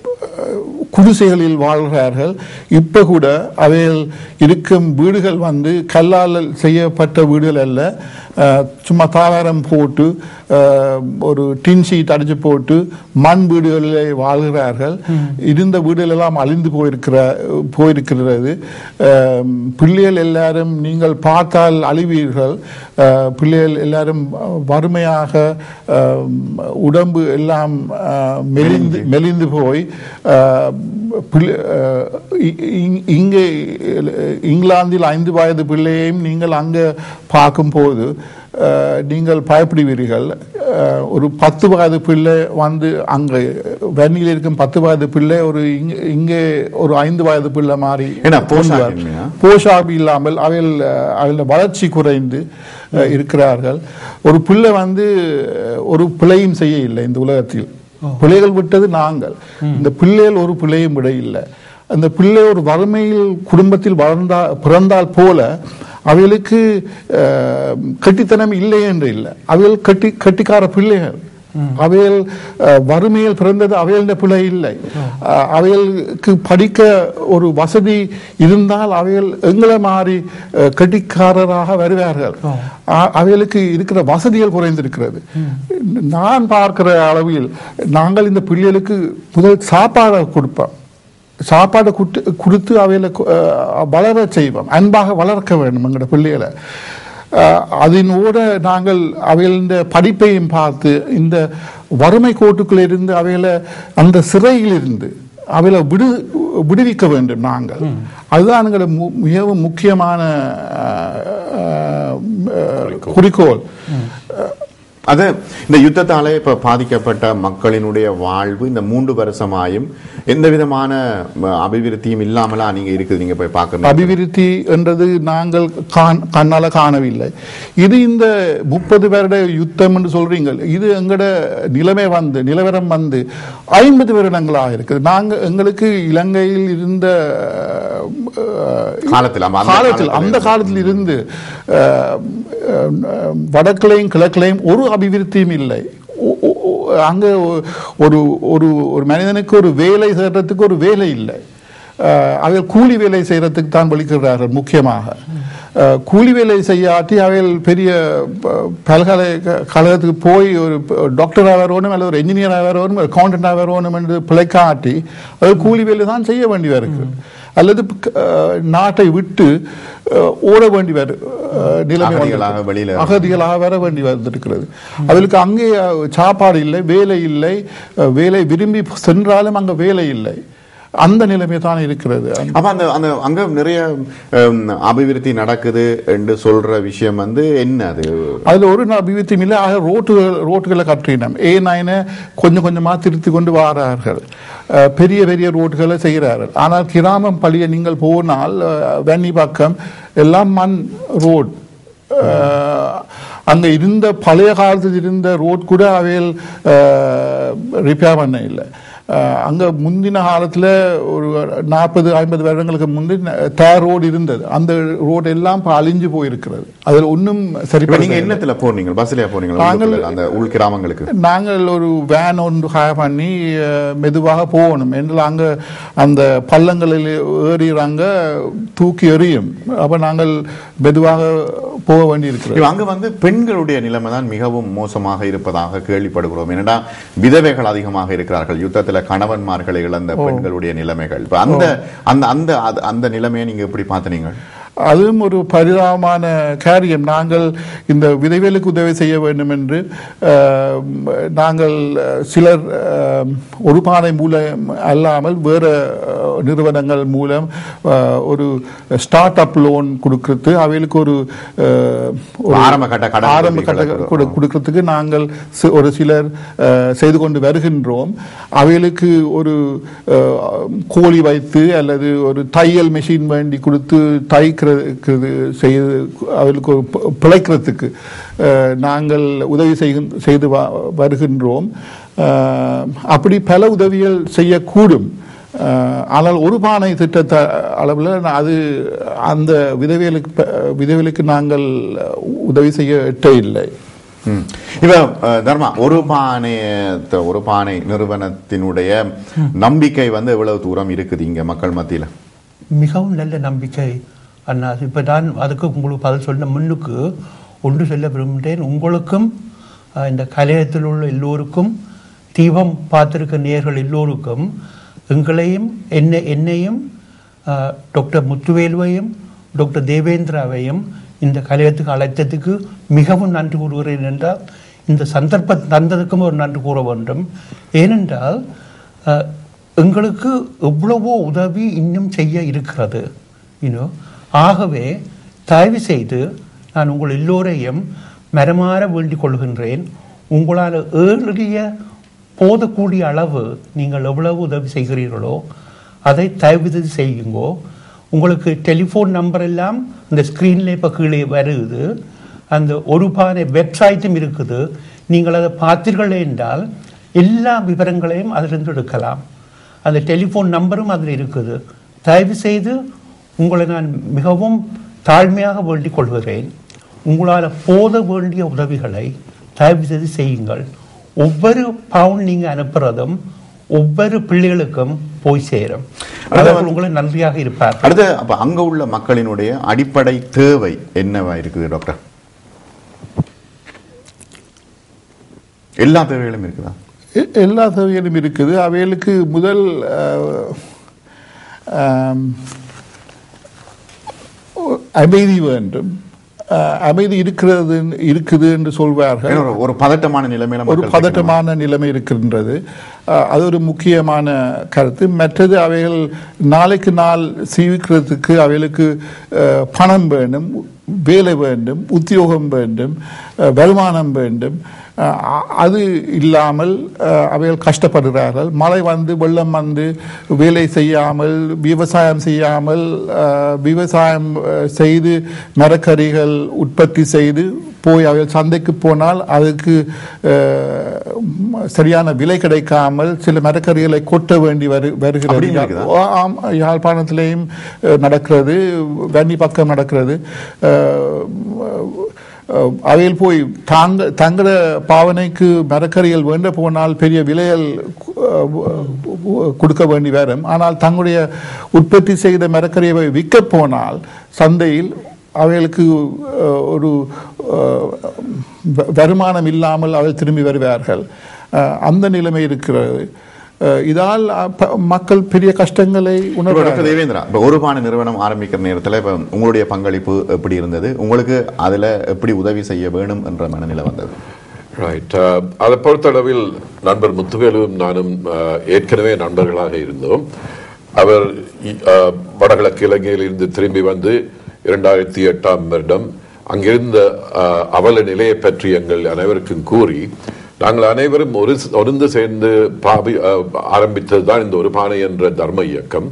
குடிசைகளில் வாழ்கிறார்கள் இப்ப கூட அவைகள் இருக்கும் வீடுகள் வந்து கல்லால் செய்யப்பட்ட வீடுகள் அல்ல அஹ், சும்மா தாவாரம் போட்டு அஹ், ஒரு டின் ஷீட் அடிச்சு போட்டு மண் வீடுகளில் வாழ்கிறார்கள் இருந்த வீடுகள் எல்லாம் அழிந்து போயிருக்கிற போயிருக்கிறது அஹ், பிள்ளைகள் எல்லாரும் நீங்கள் பார்த்தால் அழிவீர்கள் அஹ், பிள்ளைகள் எல்லாரும் வறுமையாக அஹ், உடம்பு எல்லாம் அஹ், மெலிந்து மெலிந்து போய் அஹ், பிள்ளை- அஹ், இ- இ- இங்கே இங்கிலாந்தில் ஐந்து வயது பிள்ளையையும் நீங்கள் அங்கே பார்க்கும்போது அஹ், நீங்கள் பயப்படுவீர்கள் அஹ், ஒரு பத்து வயது பிள்ளை வந்து அங்கே வெண்ணில் இருக்கும் பத்து வயது பிள்ளை ஒரு இங்க- இங்கே ஒரு ஐந்து வயது பிள்ளை மாதிரி ஏன்னா போஷாக் கொண்டு வர- இல்லையா? போஷாக் இல்லாமல் அவைகள் அவள வளர்ச்சி குறைந்து அஹ், இருக்கிறார்கள் ஒரு பிள்ளை வந்து அஹ், ஒரு பிழையும் செய்ய இல்லை இந்த உலகத்தில் பிள்ளைகள் விட்டது நாங்கள் இந்த பிள்ளைகள் ஒரு பிள்ளையும் விட இல்லை அந்த பிள்ளை ஒரு வறுமையில் குடும்பத்தில் வளர்ந்தா பிறந்தால் போல அவைகளுக்கு அஹ், கெட்டித்தனம் இல்லை என்று இல்லை அவைகள் கட்டி கட்டிக்கார பிள்ளைகள் அவைகள் அஹ், வறுமையில் பிறந்தது அவைகளின் பிள்ளை இல்லை அஹ், அவைகளுக்கு படிக்க ஒரு வசதி இருந்தால் அவைகள் எங்களை மாறி அஹ், கட்டிக்காரராக வருவார்கள் அ- அவைகளுக்கு இருக்கிற வசதிகள் குறைந்திருக்கிறது நான் பார்க்கிற அளவில் நாங்கள் இந்த பிள்ளைகளுக்கு முதல் சாப்பாடை கொடுப்போம் சாப்பாடு குட்டு கொடுத்து அவைகளை கு- அஹ், வளர செய்வோம் அன்பாக வளர்க்க வேண்டும் எங்களோட பிள்ளைகளை அஹ், அதனோட நாங்கள் அவைகளின் படிப்பையும் பார்த்து இந்த வறுமை கோட்டுக்குள்ள இருந்து அவைகளை அந்த சிறையில் இருந்து அவைகளை விடு விடுவிக்க வேண்டும் நாங்கள் அதுதான் எங்களோட மு- மிகவும் முக்கியமான அஹ், அஹ், குறிக்கோள் அது இந்த யுத்தத்தாலே இப்ப பாதிக்கப்பட்ட மக்களினுடைய வாழ்வு இந்த மூன்று வருஷமாயும் எந்த விதமான ம, அபிவிருத்தியும் இல்லாமலா நீங்க இருக்குது நீங்க போய் பார்க்கணும் அபிவிருத்தி என்றது நாங்கள் காண்- கண்ணால காணவில்லை இது இந்த முப்பது வருட யுத்தம் என்று சொல்றீங்க இது எங்கட நிலைமை வந்து நிலவரம் வந்து ஐம்பது வருடங்களாக இருக்குது நாங்க எங்களுக்கு இலங்கையில் இருந்த அஹ், காலத்தில், ஆமா, அந்த காலத்தில் காலத்தில் அந்த காலத்தில் இருந்து அஹ், அஹ், வடக்கிலையும் கிழக்கிலையும் ஒரு அபிவிருத்தியும் இல்லை ஒ- ஒ- ஒ- அங்க ஒ- ஒரு ஒரு ஒரு மனிதனுக்கு ஒரு வேலை செய்யறதுக்கு ஒரு வேலை இல்லை அஹ், அவைகள் கூலி வேலை செய்யறதுக்கு தான் வலிக்கிறார்கள் முக்கியமாக அஹ், கூலி வேலை செய்யாட்டி அவைகள் பெரிய ப- பல்கலைக்கழகத்துக்கு போய் ஒரு டாக்டராக வரணும் அல்லது ஒரு என்ஜினியராக வரணும் அக்கௌண்டண்டாக வரணும் என்று பிழைக்காட்டி அது கூலி வேலை தான் செய்ய வேண்டி இருக்கு அல்லது அஹ், நாட்டை விட்டு அஹ், ஓட வேண்டி வரு அஹ், நிலைமை அகதிகளாக வந்திருக்கு. வெளியில அகதிகளாக வர வேண்டி வந்திருக்கிறது அவளுக்கு அங்கே அஹ், சாப்பாடு இல்லை வேலை இல்லை அஹ், வேலை விரும்பி சென்றாலும் அங்க வேலை இல்லை அந்த நிலைமை தான் இருக்கிறது அப்ப அந்த அந்த அங்க நிறைய ஹம், அபிவிருத்தி நடக்குது என்று சொல்ற விஷயம் வந்து என்ன அது அதுல ஒரு அபிவிருத்தியும் இல்லை ஆக ரோட்டுகள் ரோட்டுகளை கட்டினோம் ஏ நைனை கொஞ்சம் கொஞ்சமா திருத்தி கொண்டு வாரார்கள் அஹ், பெரிய பெரிய ரோட்டுகளை செய்கிறார்கள் ஆனால் கிராமம் பள்ளியை நீங்கள் போனால் அஹ், வெண்ணி பக்கம் எல்லாம் மண் ரோட் அங்க இருந்த பழைய காலத்தில் இருந்த ரோட் கூட அவையில் ரிப்பேர் பண்ண இல்லை அஹ், அங்க முந்தின காலத்துல ஒரு நாற்பது ஐம்பது வருடங்களுக்கு முந்தி தேர் ரோடு இருந்தது அந்த ரோடு எல்லாம் இப்ப அழிஞ்சு போயிருக்கிறது அதுல ஒன்றும் சரி இப்ப நீங்க என்னத்துல போனீங்க பஸ்லயா போனீங்க நாங்கள் அந்த உள் கிராமங்களுக்கு நாங்கள் ஒரு வேன் ஒன்று ஹயர் பண்ணி அஹ், மெதுவாக போகணும் என்றால் அங்கே அந்த பள்ளங்களில் ஏறிறாங்க தூக்கி எறியும் அப்போ நாங்கள் மெதுவாக போக வேண்டி இருக்கிறது இப்ப அங்க வந்து பெண்களுடைய நிலைமை தான் மிகவும் மோசமாக இருப்பதாக கேள்விப்படுகிறோம் என்னடா விதவைகள் அதிகமாக இருக்கிறார்கள் யுத்தத்துல கணவன்மார்களை இழந்த பெண்களுடைய நிலைமைகள் இப்ப அந்த அந்த அந்த அது- அந்த நிலைமையை நீங்க எப்படி பார்த்தீங்க அதுவும் ஒரு பரிதாபமான காரியம் நாங்கள் இந்த விதைவேலுக்கு உதவி செய்ய வேண்டும் என்று அஹ், நாங்கள் அஹ், சிலர் அஹ், ஒரு பானை மூலம் அல்லாமல் வேறு அஹ், நிறுவனங்கள் மூலம் அஹ், ஒரு ஸ்டார்ட் அப் லோன் கொடுக்கறது அவைகளுக்கு ஒரு அஹ், ஒரு ஆரம்ப கட்ட கடன் ஆரம்ப கட்ட உதவிகளை கொடு- கொடுக்கறதுக்கு நாங்கள் சி- ஒரு சிலர் அஹ், செய்து கொண்டு வருகின்றோம் அவைகளுக்கு ஒரு அஹ், கோழி வைத்து அல்லது ஒரு தையல் மெஷின் வேண்டி கொடுத்து தைக்கிறதுக்கு செய்து அவர்களுக்கு ஒரு பி- பிழைக்கிறதுக்கு அஹ், நாங்கள் உதவி செய்கின்- செய்து வ- வருகின்றோம் அஹ், அப்படி பல உதவிகள் செய்யக்கூடும் அஹ், ஆனால் ஒரு பானை திட்டத்தை அளவில் அது அந்த விதவியலுக்கு ப- விதவியலுக்கு நாங்கள் உதவி செய்ய எட்ட இல்லை ம். இப்ப அஹ், தர்மா ஒரு பானை ஒரு பானை நிறுவனத்தினுடைய நம்பிக்கை வந்து எவ்வளவு தூரம் இருக்குது இங்க மக்கள் மத்தியில மிகவும் நல்ல நம்பிக்கை அண்ணா இப்போ நான் அதுக்கு உங்களுக்கு பதில் சொன்ன முன்னுக்கு ஒன்று சொல்ல விரும்புகிறேன் உங்களுக்கும் அஹ், இந்த கலையத்தில் உள்ள எல்லோருக்கும் தீபம் பார்த்திருக்க நேயர்கள் எல்லோருக்கும் எங்களையும் என்ன என்னையும் அஹ், டாக்டர் முத்துவேலுவையும் டாக்டர் தேவேந்திராவையும் இந்த கலையத்துக்கு அழைத்ததுக்கு மிகவும் நன்றி கூறுகிறேன் என்றால் இந்த சந்தர்ப்பம் தந்ததுக்கும் ஒரு நன்றி கூற வேண்டும் ஏனென்றால் அஹ், எங்களுக்கு எவ்வளவோ உதவி இன்னும் செய்ய இருக்கிறது யூனோ ஆகவே தயவு செய்து நான் உங்கள் எல்லோரையும் மரமாற வேண்டிக் கொள்கின்றேன் உங்களால் ஏறிய போதக்கூடிய அளவு நீங்கள் எவ்வளவு உதவி செய்கிறீர்களோ அதை தயவு செய்து செய்யுங்கோ உங்களுக்கு டெலிஃபோன் நம்பர் எல்லாம் இந்த ஸ்க்ரீனில் இப்போ கீழே வருது அந்த ஒரு பானை வெப்சைட்டும் இருக்குது நீங்கள் அதை பார்த்தீர்கள் என்றால் எல்லா விவரங்களையும் அதிலிருந்து எடுக்கலாம் அந்த டெலிஃபோன் நம்பரும் அதில் இருக்குது தயவு செய்து உங்களை நான் மிகவும் தாழ்மையாக வேண்டிக் கொள்கிறேன் உங்களால் போத வேண்டிய உதவிகளை தயவு செய்து செய்யுங்கள் ஒவ்வொரு பவுன் நீங்கள் அனுப்புறதும் ஒவ்வொரு பிள்ளைகளுக்கும் போய் சேரும் அவர்கள் உங்களை நன்றியாக இருப்பார்கள் அடுத்து அப்ப அங்க உள்ள மக்களினுடைய அடிப்படை தேவை என்னவா இருக்குது டாக்டர் எல்லா தேவைகளும் இருக்குதா எ- எல்லா தேவைகளும் இருக்குது அவைகளுக்கு முதல் அஹ், ஆம், அமைதி வேண்டும் அஹ், அமைதி இருக்கிறது இருக்குது என்று சொல்வார்கள் ஏன்னா ஒரு- ஒரு பதட்டமான நிலைமையில ஒரு மக்கள் பதட்டமான நிலைமை இருக்கின்றது அஹ், அது ஒரு முக்கியமான கருத்து மற்றது அவைகள் நாளைக்கு நாள் சீவிக்கிறதுக்கு அவைகளுக்கு அஹ், பணம் வேண்டும் வேலை வேண்டும் உத்தியோகம் வேண்டும் அஹ், வருமானம் வேண்டும் அஹ், அ- அது இல்லாமல் அஹ், அவைகள் கஷ்டப்படுகிறார்கள் மழை வந்து வெள்ளம் வந்து வேலை செய்யாமல் விவசாயம் செய்யாமல் அஹ், விவசாயம் அஹ், செய்து மரக்கறிகள் உற்பத்தி செய்து போய் அவைகள் சந்தைக்கு போனால் அதுக்கு அஹ், ம- சரியான விலை கிடைக்காமல் சில மரக்கறிகளை கொட்ட வேண்டி வரு வருகிறது அப்படின்னு இருக்குதா? ஆ, ஆம் யாழ்ப்பாணத்திலேயும் அஹ், நடக்கிறது வன்னி பக்கம் நடக்கிறது அஹ், அஹ், அவையில் போய் தாங்க தங்கள பாவனைக்கு மரக்கறிகள் வேண்ட போனால் பெரிய விலைகள் அஹ், கொடுக்க வேண்டி வரும் ஆனால் தங்களுடைய உற்பத்தி செய்த மரக்கறியை விற்க போனால் சந்தையில் அவைகளுக்கு அஹ், ஒரு அஹ், வ- வருமானம் இல்லாமல் அவர்கள் திரும்பி வருவார்கள் அஹ், அந்த நிலைமை இருக்கிறது அஹ், இதால் அப்ப மக்கள் பெரிய கஷ்டங்களை இப்ப உணர்வார்கள் டாக்டர் தேவேந்திரா இப்ப ஒரு பானை நிறுவனம் ஆரம்பிக்கிற நேரத்துல இப்ப உங்களுடைய பங்களிப்பு எப்படி இருந்தது உங்களுக்கு அதுல எப்படி உதவி செய்ய வேணும் என்ற மனநிலை வந்தது ரைட் அதை பொறுத்தளவில் நண்பர் முத்துவேலுவும் நானும் uh, ஏற்கனவே நண்பர்களாக இருந்தோம் அவர் இ- uh, வடகிழக்கு இலங்கையில் இருந்து திரும்பி வந்து இரண்டாயிரத்தி எட்டாம் வருடம் அங்கிருந்த uh, அவல நிலையை பற்றி எங்கள் அனைவருக்கும் கூறி நாங்கள் அனைவரும் ஒரு ஒருந்து சேர்ந்து பாபி uh, ஆரம்பித்ததுதான் இந்த ஒரு பானை என்ற தர்ம இயக்கம்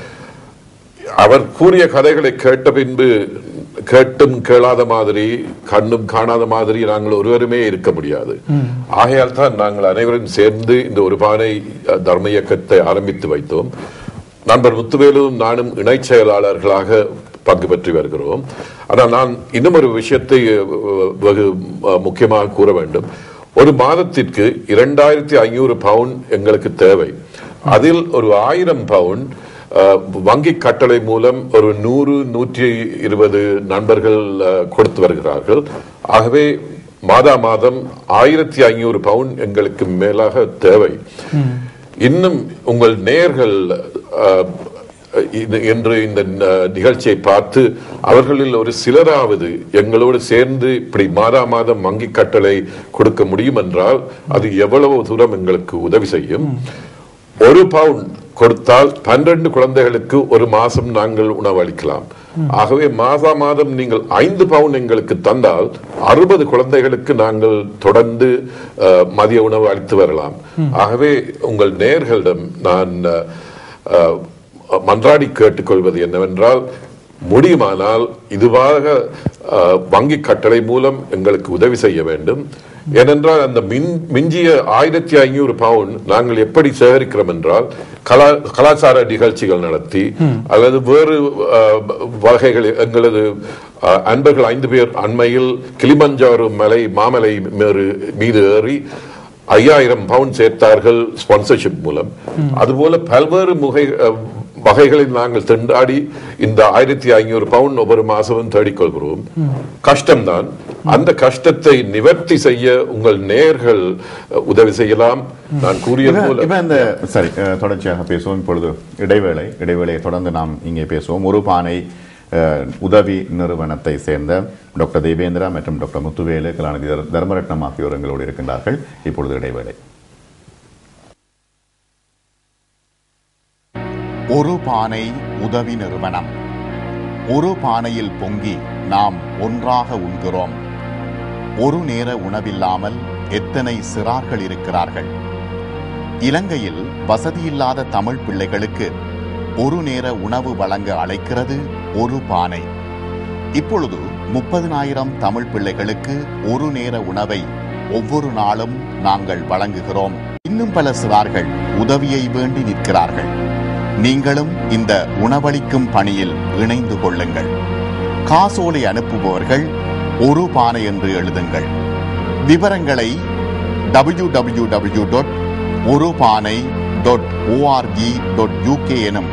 அவர் கூறிய கதைகளை கேட்ட பின்பு கேட்டும் கேளாத மாதிரி கண்ணும் காணாத மாதிரி நாங்கள் ஒருவருமே இருக்க முடியாது ஆகையால் தான் நாங்கள் அனைவரும் சேர்ந்து இந்த ஒரு பானை அஹ், தர்ம இயக்கத்தை ஆரம்பித்து வைத்தோம் நண்பர் முத்துவேலும் நானும் இணைச் செயலாளர்களாக பங்கு பெற்று வருகிறோம் ஆனால் நான் இன்னும் ஒரு விஷயத்தை அஹ், வெகு அஹ், முக்கியமாக கூற வேண்டும் ஒரு மாதத்திற்கு இரண்டாயிரத்தி ஐநூறு பவுண்ட் எங்களுக்கு தேவை அதில் ஒரு ஆயிரம் பவுண்ட் அஹ், வங்கி கட்டளை மூலம் ஒரு நூறு நூற்றி இருபது நண்பர்கள் அஹ், கொடுத்து வருகிறார்கள் ஆகவே மாதா மாதம் ஆயிரத்தி ஐநூறு பவுண்ட் எங்களுக்கு மேலாக தேவை இன்னும் உங்கள் நேயர்கள் அஹ், இது- இன்று இந்த ந- நிகழ்ச்சியை பார்த்து அவர்களில் ஒரு சிலராவது எங்களோடு சேர்ந்து இப்படி மாதா மாதம் வங்கி கட்டளை கொடுக்க முடியும் என்றால் அது எவ்வளவு தூரம் எங்களுக்கு உதவி செய்யும் ஒரு பவுண்ட் கொடுத்தால் பன்னிரண்டு குழந்தைகளுக்கு ஒரு மாசம் நாங்கள் உணவளிக்கலாம் ஆகவே மாதா மாதம் நீங்கள் ஐந்து பவுண்ட் எங்களுக்கு தந்தால் அறுபது குழந்தைகளுக்கு நாங்கள் தொடர்ந்து அஹ், மதிய உணவு அளித்து வரலாம் ஆகவே உங்கள் நேயர்களிடம் நான் அஹ், அஹ், மன்றாடி கேட்டுக்கொள்வது என்னவென்றால் முடியுமானால் இதுவாக அஹ், வங்கி கட்டளை மூலம் எங்களுக்கு உதவி செய்ய வேண்டும் ஏனென்றால் அந்த மின் மிஞ்சிய ஆயிரத்தி ஐநூறு பவுண்ட் நாங்கள் எப்படி சேகரிக்கிறோம் என்றால் கலா கலாச்சார நிகழ்ச்சிகள் நடத்தி அல்லது வேறு அஹ், வகைகள் எங்களது அஹ், அன்பர்கள் ஐந்து பேர் அண்மையில் கிளிமஞ்சாரு மலை மாமலை மேறு- மீது ஏறி ஐயாயிரம் பவுண்ட் சேர்த்தார்கள் ஸ்பான்சர்ஷிப் மூலம் அதுபோல பல்வேறு முகை அஹ், வகைகளில் நாங்கள் திண்டாடி இந்த ஆயிரத்தி ஐநூறு பவுண்ட் ஒவ்வொரு மாசமும் தேடிக்கொள்கிறோம் கஷ்டம்தான் அந்த கஷ்டத்தை நிவர்த்தி செய்ய உங்கள் நேயர்கள் உதவி செய்யலாம் நான் கூறியது இப்ப- போல இப்ப இந்த சரி அஹ், தொடர்ச்சியாக பேசுவோம் இப்பொழுது இடைவேளை இடைவேளையை தொடர்ந்து நாம் இங்கே பேசுவோம் ஒரு பானை அஹ், உதவி நிறுவனத்தை சேர்ந்த டாக்டர் தேவேந்திரா மற்றும் டாக்டர் முத்துவேலு கலாநிதி தர்- தர்மரட்னம் ஆகியோர் எங்களோடு இருக்கின்றார்கள் இப்பொழுது இடைவேளை ஒரு பானை உதவி நிறுவனம் ஒரு பானையில் பொங்கி நாம் ஒன்றாக உண்கிறோம் ஒரு நேர உணவில்லாமல் எத்தனை சிறார்கள் இருக்கிறார்கள் இலங்கையில் வசதியில்லாத தமிழ் பிள்ளைகளுக்கு ஒரு நேர உணவு வழங்க அழைக்கிறது ஒரு பானை இப்பொழுது முப்பதினாயிரம் தமிழ் பிள்ளைகளுக்கு ஒரு நேர உணவை ஒவ்வொரு நாளும் நாங்கள் வழங்குகிறோம் இன்னும் பல சிறார்கள் உதவியை வேண்டி நிற்கிறார்கள் நீங்களும் இந்த உணவளிக்கும் பணியில் இணைந்து கொள்ளுங்கள் காசோலை அனுப்புபவர்கள் ஒரு பானை என்று எழுதுங்கள் விவரங்களை டபிள்யூ டபிள்யூ டபிள்யூ டாட் ஒரு பானை டாட் ஓஆர்ஜி டாட் யூகே எனும்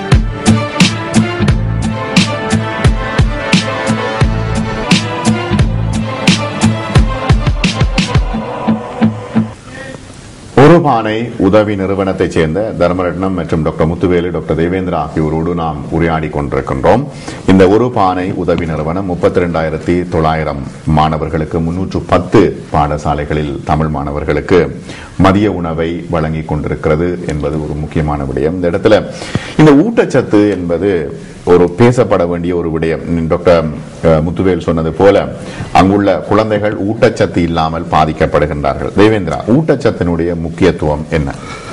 ஒரு பானை உதவி நிறுவனத்தைச் சேர்ந்த தர்மரட்னம் மற்றும் டாக்டர் முத்துவேலு டாக்டர் தேவேந்திரா ஆகியோரோடு நாம் உரையாடி கொண்டிருக்கின்றோம் இந்த ஒரு பானை உதவி நிறுவனம் முப்பத்தி ரெண்டாயிரத்தி தொள்ளாயிரம் மாணவர்களுக்கு முன்னூற்று பத்து பாடசாலைகளில் தமிழ் மாணவர்களுக்கு மதிய உணவை வழங்கி கொண்டிருக்கிறது என்பது ஒரு முக்கியமான விடயம் இந்த இடத்துல இந்த ஊட்டச்சத்து என்பது ஒரு பேசப்பட வேண்டிய ஒரு விடயம் டாக்டர் அஹ், முத்துவேல் சொன்னது போல அங்குள்ள குழந்தைகள் ஊட்டச்சத்து இல்லாமல் பாதிக்கப்படுகின்றார்கள் தேவேந்திரா ஊட்டச்சத்தினுடைய முக்கியத்துவம் என்ன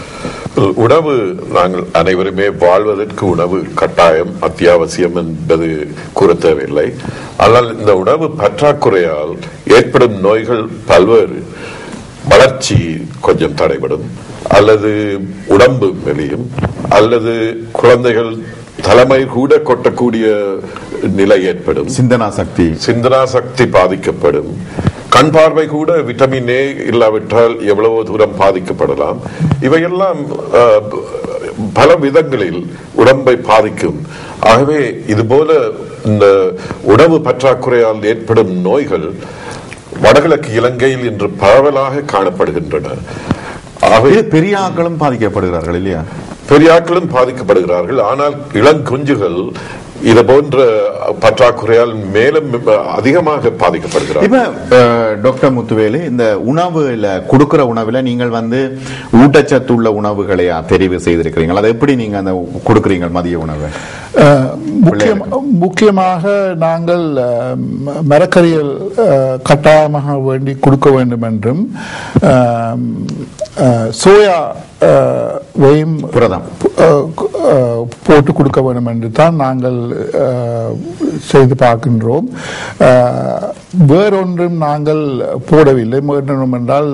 உணவு நாங்கள் அனைவருமே வாழ்வதற்கு உணவு கட்டாயம் அத்தியாவசியம் என்பது கூற தேவையில்லை ஆனால் இந்த உணவு பற்றாக்குறையால் ஏற்படும் நோய்கள் பல்வேறு வளர்ச்சி கொஞ்சம் தடைபடும் அல்லது உடம்பு மெலியும் அல்லது குழந்தைகள் தலைமை கூட கொட்டக்கூடிய நிலை ஏற்படும் சிந்தனா சக்தி சிந்தனா சக்தி பாதிக்கப்படும் கண் பார்வை கூட விட்டமின் ஏ இல்லாவிட்டால் எவ்வளவு தூரம் பாதிக்கப்படலாம் இவையெல்லாம் அஹ், பல விதங்களில் உடம்பை பாதிக்கும் ஆகவே இதுபோல இந்த உணவு பற்றாக்குறையால் ஏற்படும் நோய்கள் வடகிழக்கு இலங்கையில் இன்று பரவலாக காணப்படுகின்றன ஆகவே இது பெரிய ஆட்களும் பாதிக்கப்படுகிறார்கள் இல்லையா பெரியாக்களும் பாதிக்கப்படுகிறார்கள் ஆனால் இளங்குஞ்சுகள் இது போன்ற பற்றாக்குறையால் மேலும் அதிகமாக பாதிக்கப்படுகிறார்கள் இப்ப அஹ், டாக்டர் முத்துவேலு இந்த உணவுல கொடுக்கிற உணவுல நீங்கள் வந்து ஊட்டச்சத்து உள்ள உணவுகளை தெரிவு செய்திருக்கிறீங்க அதை எப்படி நீங்க அந்த கொடுக்குறீங்க மதிய உணவு அஹ், முக்கியம் முக்கியமாக நாங்கள் அஹ், ம- மரக்கறிகள் அஹ், கட்டாயமாக வேண்டி கொடுக்க வேண்டும் என்றும் அஹ், அஹ், சோயா அஹ், வையும் புரதம் அஹ், அஹ், போட்டு கொடுக்க வேண்டும் என்று தான் நாங்கள் அஹ், செய்து பார்க்கின்றோம் அஹ், வேறொன்றும் நாங்கள் போடவில்லை வேறொன்றும் என்றால்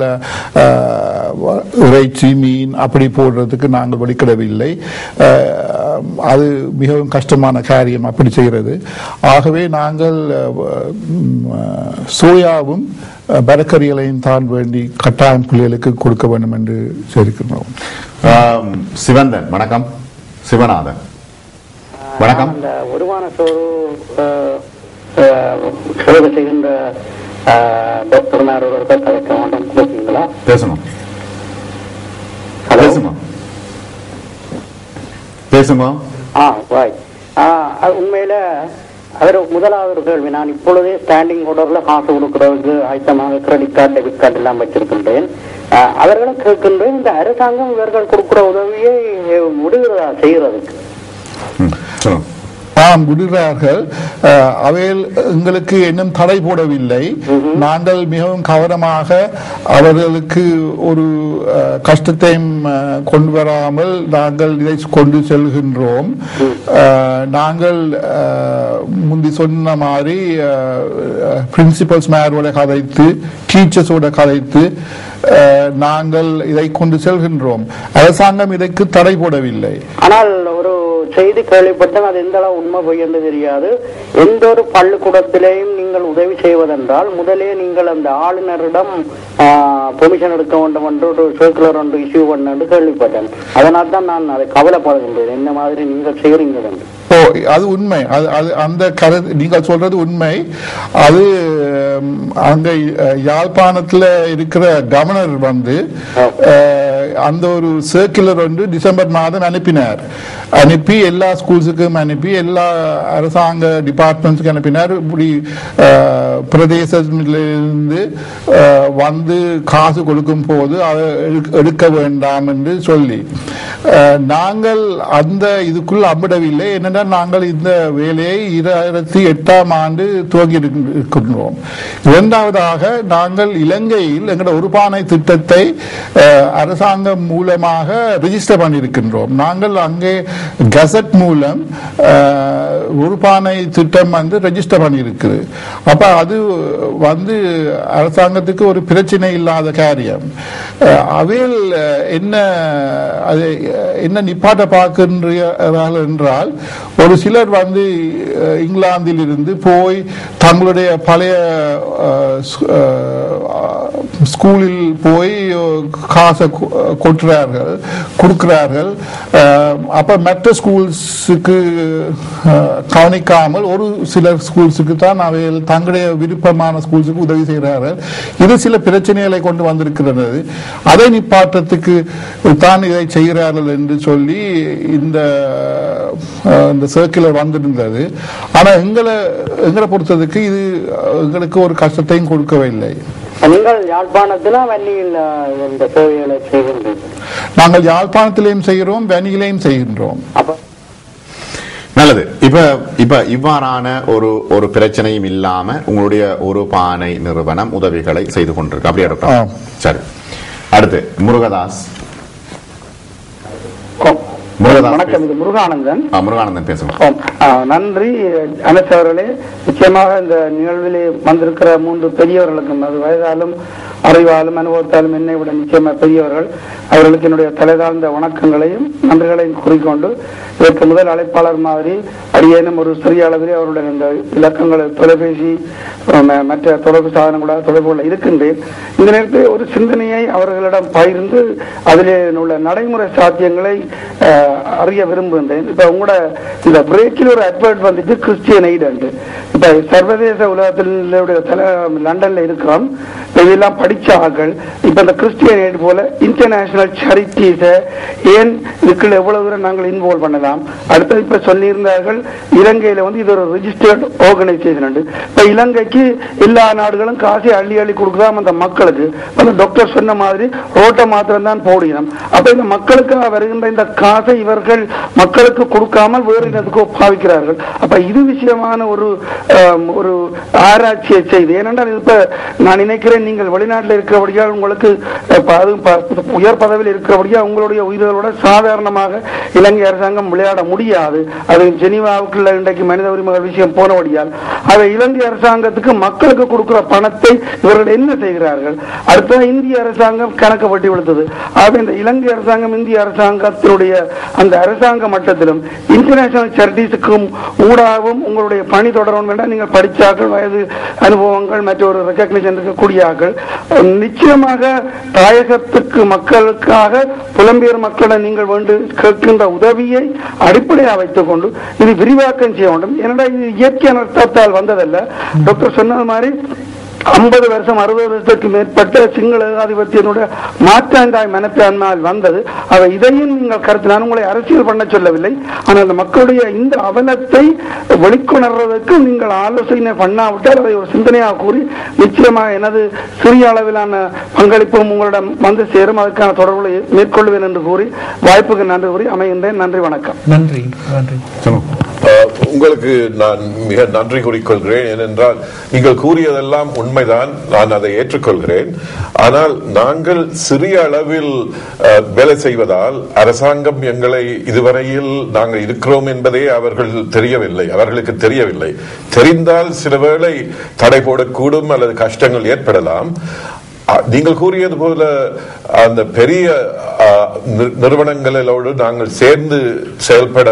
அஹ், வ- இறைச்சி மீன் அப்படி போடுறதுக்கு நாங்கள் வழிக்கிடவில்லை அஹ், அது மிகவும் கஷ்டமான காரியம் அப்படி செய்கிறது ஆகவே நாங்கள் அஹ், ம், அஹ், சோயாவும் அஹ், மரக்கறிகளையும் தான் வேண்டி கட்டாயம் பிள்ளைகளுக்கு கொடுக்க வேண்டும் என்று செய்திருக்கிறோம் ஆம், சிவந்தன் வணக்கம் சிவநாதன் வணக்கம் அந்த ஒருவான சோறு அஹ், அஹ், சேவை செய்கின்ற அஹ், டாக்டர்மார் ஒருவர் கலைக்க வேண்டும் கொடுப்பீங்களா பேசணும் ஹலோ பேசுங்க பேசுங்க ஆ ராய் அது உண்மையில அவர் முதலாவது கேள்வி நான் இப்பொழுதே ஸ்டாண்டிங் ஆர்டர்ல காசு கொடுக்கறதுக்கு ஆயத்தமாக கிரெடிட் கார்டு டெபிட் கார்டு எல்லாம் வச்சிருக்கின்றேன் அஹ், அவர்களும் கேட்கின்றேன் இந்த அரசாங்கம் இவர்கள் கொடுக்கிற உதவியை முடிகிறதா செய்யறதுக்கு ம், சொல்லுங்க ஆம் விடுகிறார்கள் அஹ், அவைகள் எங்களுக்கு இன்னும் தடை போடவில்லை நாங்கள் மிகவும் கவனமாக அவர்களுக்கு ஒரு அஹ், கஷ்டத்தையும் அஹ், கொண்டு வராமல் நாங்கள் இதை கொண்டு செல்கின்றோம் அஹ், நாங்கள் அஹ், முந்தி சொன்ன மாதிரி பிரின்சிபல்ஸ் மேரோட கதைத்து டீச்சர்ஸோட கதைத்து அஹ், நாங்கள் இதை கொண்டு செல்கின்றோம் அரசாங்கம் இதற்கு தடை போடவில்லை ஆனால் ஒரு செய்தி கேள்விப்பட்டேன் அது எந்த அளவு உண்மை பொய் என்று தெரியாது எந்த ஒரு பள்ளிக்கூடத்திலேயும் நீங்கள் உதவி செய்வதென்றால் முதலே நீங்கள் அந்த ஆளுநரிடம் ஆஹ், பெர்மிஷன் எடுக்க வேண்டும் என்று ஒரு சர்க்குலர் ஒன்று இஷ்யூ பண்ணு கேள்விப்பட்டேன் அதனால தான் நான் அதை கவலைப்படுகின்றேன் என்ன மாதிரி நீங்கள் செய்கிறீங்க என்று ஓ அது உண்மை அது அது அந்த கருத்து நீங்கள் சொல்றது உண்மை அது ம், அங்க அஹ், யாழ்ப்பாணத்துல இருக்கிற கவர்னர் வந்து அஹ், அந்த ஒரு சர்க்குலர் வந்து டிசம்பர் மாதம் அனுப்பினார் அனுப்பி எல்லா ஸ்கூல்ஸுக்கும் அனுப்பி எல்லா அரசாங்க டிபார்ட்மெண்ட்ஸுக்கும் அனுப்பினார் இப்படி அஹ், பிரதேசத்திலிருந்து அஹ், வந்து காசு கொடுக்கும் போது அதை எடுக்க- எடுக்க வேண்டாம் என்று சொல்லி அஹ், நாங்கள் அந்த இதுக்குள் அம்பிடவில்லை என்னென்றால் நாங்கள் இந்த வேலையை இரண்டாயிரத்தி எட்டாம் ஆண்டு துவங்கி இருக்கின்ற- இருக்கின்றோம் இரண்டாவதாக நாங்கள் இலங்கையில் எங்களோட உருப்பானை திட்டத்தை அஹ், அரசாங்கம் மூலமாக ரிஜிஸ்டர் பண்ணியிருக்கின்றோம் நாங்கள் அங்கே கசட் மூலம் அஹ், உருப்பானை திட்டம் வந்து ரெஜிஸ்டர் பண்ணியிருக்குது அப்ப அது வந்து அரசாங்கத்துக்கு ஒரு பிரச்சனை இல்லாத காரியம் அஹ், அவையில் அஹ், என்ன அது அஹ், என்ன நிப்பாட்ட பார்க்கின்றார்கள் என்றால் ஒரு சிலர் வந்து அஹ், இங்கிலாந்தில் இருந்து போய் தங்களுடைய பழைய அஹ், ஸ்- அஹ், ஸ்கூலில் போய் காசை கொ- கொட்டுறார்கள் கொடுக்கிறார்கள் அஹ், அப்ப மற்ற ஸ்கூல்ஸுக்கு அஹ், கவனிக்காமல் ஒரு சில ஸ்கூல்ஸுக்கு தான் அவைகள் தங்களுடைய விருப்பமான ஸ்கூல்ஸுக்கு உதவி செய்கிறார்கள் இது சில பிரச்சனைகளை கொண்டு வந்திருக்கிறது அதை நிப்பாட்டத்துக்கு தான் இதை செய்கிறார்கள் என்று சொல்லி இந்த அஹ், இந்த சர்க்குலர் வந்திருந்தது ஆனா எங்களை எங்களை பொறுத்ததுக்கு இது அஹ், எங்களுக்கு ஒரு கஷ்டத்தையும் கொடுக்கவில்லை நீங்கள் யாழ்ப்பாணத்தில் வன்னியில் அஹ், இந்த சேவைகளை செய்கின்றீர்கள் நாங்கள் யாழ்ப்பாணத்திலையும் செய்கிறோம் வேனியிலையும் செய்கின்றோம் அப்ப நல்லது இப்ப இப்ப இவ்வாறான ஒரு ஒரு பிரச்சனையும் இல்லாம உங்களுடைய ஒரு பானை நிறுவனம் உதவிகளை செய்து கொண்டிருக்கு அப்படியே ஆ. இருக்கும் சரி அடுத்து முருகதாஸ் முருகதாஸ் வணக்கம் இது முருகானந்தன் ஆ, முருகானந்தன் பேசுங்க ஆம். ஆ, நன்றி அனஸ் அவர்களே நிச்சயமாக இந்த நிகழ்விலே வந்திருக்கிற மூன்று பெரியவர்களுக்கும் அது வயதாலும் அறிவாலும் அனுபவத்தாலும் என்னை விட நிச்சயமாக பெரியவர்கள் அவர்களுக்கு என்னுடைய தலைதாழ்ந்த வணக்கங்களையும் நன்றிகளையும் கூறிக்கொண்டு இதற்கு முதல் அழைப்பாளர் மாதிரி அடியேனும் ஒரு சிறிய அளவிலே அவருடன் இந்த இலக்கங்கள் தொலைபேசி ம- மற்ற தொடர்பு சாதனங்களோட தொடர்புகள் இருக்கின்றேன் இந்த நேரத்தில் ஒரு சிந்தனையை அவர்களிடம் பகிர்ந்து அதிலே உள்ள நடைமுறை சாத்தியங்களை அஹ், அறிய விரும்புகின்றேன் இப்ப உங்களோட இந்த பிரேக்கில் ஒரு அட்வர்ட் வந்துச்சு கிறிஸ்டியன் எய்ட் இப்ப சர்வதேச உலகத்தில் தலை லண்டன்ல இருக்கிறோம் இப்ப இதெல்லாம் படிச்ச ஆட்கள் இப்ப இந்த கிறிஸ்டியன் எய்ட் போல இன்டர்நேஷனல் சேரிட்டிஸ ஏன் இதுக்குள்ள எவ்வளவு தூரம் நாங்கள் இன்வால்வ் பண்ணலாம் அடுத்தது இப்ப சொல்லியிருந்தார்கள் இலங்கையில வந்து இது ஒரு ரிஜிஸ்டர்ட் ஆர்கனைசேஷன் இப்ப இலங்கைக்கு எல்லா நாடுகளும் காசை அள்ளி அள்ளி கொடுக்குதாம் அந்த மக்களுக்கு அந்த டாக்டர் சொன்ன மாதிரி ரோட்டை மாத்திரம் தான் போடணும் அப்ப இந்த மக்களுக்கு வருகின்ற இந்த காசை இவர்கள் மக்களுக்கு கொடுக்காமல் வேறு இடத்துக்கு பாவிக்கிறார்கள் அப்ப இது விஷயமான ஒரு ஆம், ஒரு ஆராய்ச்சியை செய்து ஏனென்றால் இப்ப நான் நினைக்கிறேன் நீங்கள் வெளிநாட்டில் இருக்கிறபடியால் உங்களுக்கு அஹ், ப- அதுவும் ப- உயர் பதவியில் இருக்கிறபடியா உங்களுடைய உயிர்களோட சாதாரணமாக இலங்கை அரசாங்கம் விளையாட முடியாது அது ஜெனீவாவுக்குள்ள இன்றைக்கு மனித உரிமைகள் விஷயம் போனபடியால் அதை இலங்கை அரசாங்கத்துக்கு மக்களுக்கு கொடுக்கிற பணத்தை இவர்கள் என்ன செய்கிறார்கள் அடுத்தது இந்திய அரசாங்கம் கணக்கு வட்டி விழுத்தது ஆக இந்த இலங்கை அரசாங்கம் இந்திய அரசாங்கத்தினுடைய அந்த அரசாங்க மட்டத்திலும் இன்டர்நேஷனல் சேரிட்டிஸுக்கும் ஊடாகவும் உங்களுடைய பணி தொடரணும் வேண்டாம் நீங்கள் படிச்சாக்கள் வயது அனுபவங்கள் மற்ற ஒரு ரெக்கக்னிஷன் இருக்கக்கூடிய ஆக்கள் அஹ், நிச்சயமாக தாயகத்துக்கு மக்களுக்காக புலம்பெயர் மக்களிடம் நீங்கள் வேண்டு கேட்கின்ற உதவியை அடிப்படையாக வைத்துக் கொண்டு இது விரிவாக்கம் செய்ய வேண்டும் ஏனென்றா இது இயற்கை அனர்த்தத்தால் வந்ததல்ல டாக்டர் சொன்னது மாதிரி ஐம்பது வருஷம் அறுபது வருஷத்துக்கு மேற்பட்ட சிங்கள ஏகாதிபத்தியனுடைய மாற்றாந்தாய் மனப்பான்மையால் வந்தது அவை இதையும் நீங்கள் கருத்து நான் உங்களை அரசியல் பண்ண சொல்லவில்லை ஆனால் அந்த மக்களுடைய இந்த அவலத்தை வெளிக்கொணர்வதற்கு நீங்கள் ஆலோசனை பண்ணாவிட்டால் அதை ஒரு சிந்தனையாக கூறி நிச்சயமாக எனது சிறிய அளவிலான பங்களிப்பும் உங்களிடம் வந்து சேரும் அதற்கான தொடர்புகளை மேற்கொள்வேன் என்று கூறி வாய்ப்புக்கு நன்றி கூறி அமைகின்றேன் நன்றி வணக்கம் நன்றி நன்றி அஹ், உங்களுக்கு நான் மிக நன்றி கூறிக்கொள்கிறேன் ஏனென்றால் நீங்கள் கூறியதெல்லாம் உண்மைதான் நான் அதை ஏற்றுக்கொள்கிறேன் ஆனால் நாங்கள் சிறிய அளவில் அஹ், வேலை செய்வதால் அரசாங்கம் எங்களை இதுவரையில் நாங்கள் இருக்கிறோம் என்பதே அவர்கள் தெரியவில்லை அவர்களுக்கு தெரியவில்லை தெரிந்தால் சில வேளை தடை போடக்கூடும் அல்லது கஷ்டங்கள் ஏற்படலாம் அ- நீங்கள் கூறியது போல அந்த பெரிய அ, நிறு- நிறுவனங்களோடு நாங்கள் சேர்ந்து செயல்பட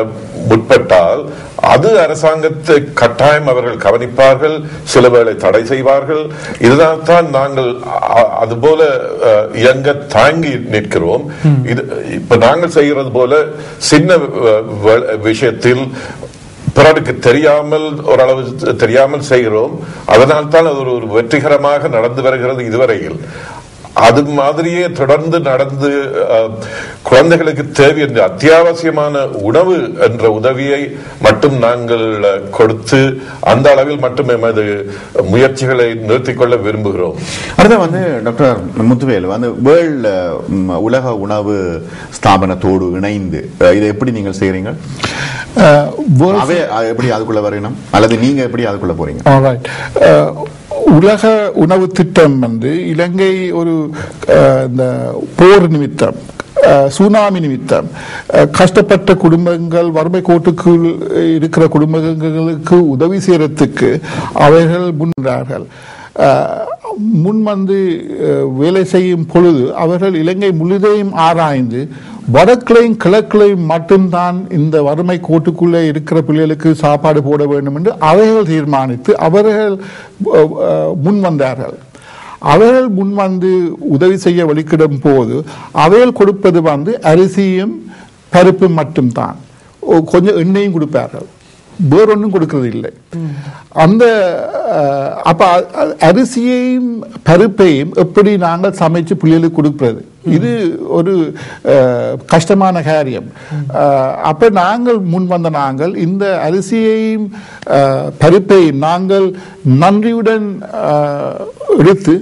முற்பட்டால் அது அரசாங்கத்தை கட்டாயம் அவர்கள் கவனிப்பார்கள் சில வேளை தடை செய்வார்கள் இதனால் தான் நாங்கள் அ- அதுபோல அஹ், இயங்க தாங்கி நிற்கிறோம் இது இப்ப நாங்கள் செய்கிறது போல சின்ன அஹ், வ- விஷயத்தில் பிறருக்கு தெரியாமல் ஓரளவு தெரியாமல் செய்கிறோம் அதனால் தான் அது ஒரு ஒரு வெற்றிகரமாக நடந்து வருகிறது இதுவரையில் அது மாதிரியே தொடர்ந்து நடந்து அஹ், குழந்தைகளுக்கு தேவை என்ற அத்தியாவசியமான உணவு என்ற உதவியை மட்டும் நாங்கள் அஹ், கொடுத்து அந்த அளவில் மட்டும் எமது முயற்சிகளை நிறுத்திக் கொள்ள விரும்புகிறோம் அடுத்து வந்து டாக்டர் முத்துவேலு வந்து வேர்ல்ட் உலக உணவு ஸ்தாபனத்தோடு இணைந்து அஹ், இதை எப்படி நீங்கள் செய்றீங்க அஹ், world அவே அஹ், எப்படி அதுக்குள்ள வரணும் அல்லது நீங்க எப்படி அதுக்குள்ள போறீங்க Alright. அஹ், உலக உணவு திட்டம் வந்து இலங்கை ஒரு அஹ், இந்த போர் நிமித்தம் அஹ், சுனாமி நிமித்தம் அஹ், கஷ்டப்பட்ட குடும்பங்கள் வறுமை கோட்டுக்குள் இருக்கிற குடும்பங்களுக்கு உதவி செய்யறதுக்கு அவர்கள் முன்றார்கள் அஹ், முன் வந்து அஹ், வேலை செய்யும் பொழுது அவர்கள் இலங்கை முழுதையும் ஆராய்ந்து வடக்கிலையும் கிழக்கிலையும் மட்டும்தான் இந்த வறுமை கோட்டுக்குள்ளே இருக்கிற பிள்ளைகளுக்கு சாப்பாடு போட வேண்டும் என்று அவர்கள் தீர்மானித்து அவர்கள் அஹ், அஹ், முன் வந்தார்கள் அவர்கள் முன் வந்து உதவி செய்ய வழிக்கிடும் போது அவர்கள் கொடுப்பது வந்து அரிசியும் பருப்பும் மட்டும்தான் ஓ, கொஞ்சம் எண்ணெயும் கொடுப்பார்கள் வேறொன்றும் கொடுக்கிறது இல்லை அந்த அஹ், அப்ப அ- அ- அரிசியையும் பருப்பையும் எப்படி நாங்கள் சமைச்சு பிள்ளைகளுக்கு கொடுப்பது இது ஒரு அஹ், கஷ்டமான காரியம் அஹ், அப்ப நாங்கள் முன் வந்த நாங்கள் இந்த அரிசியையும் அஹ், பருப்பையும் நாங்கள் நன்றியுடன் அஹ், எடுத்து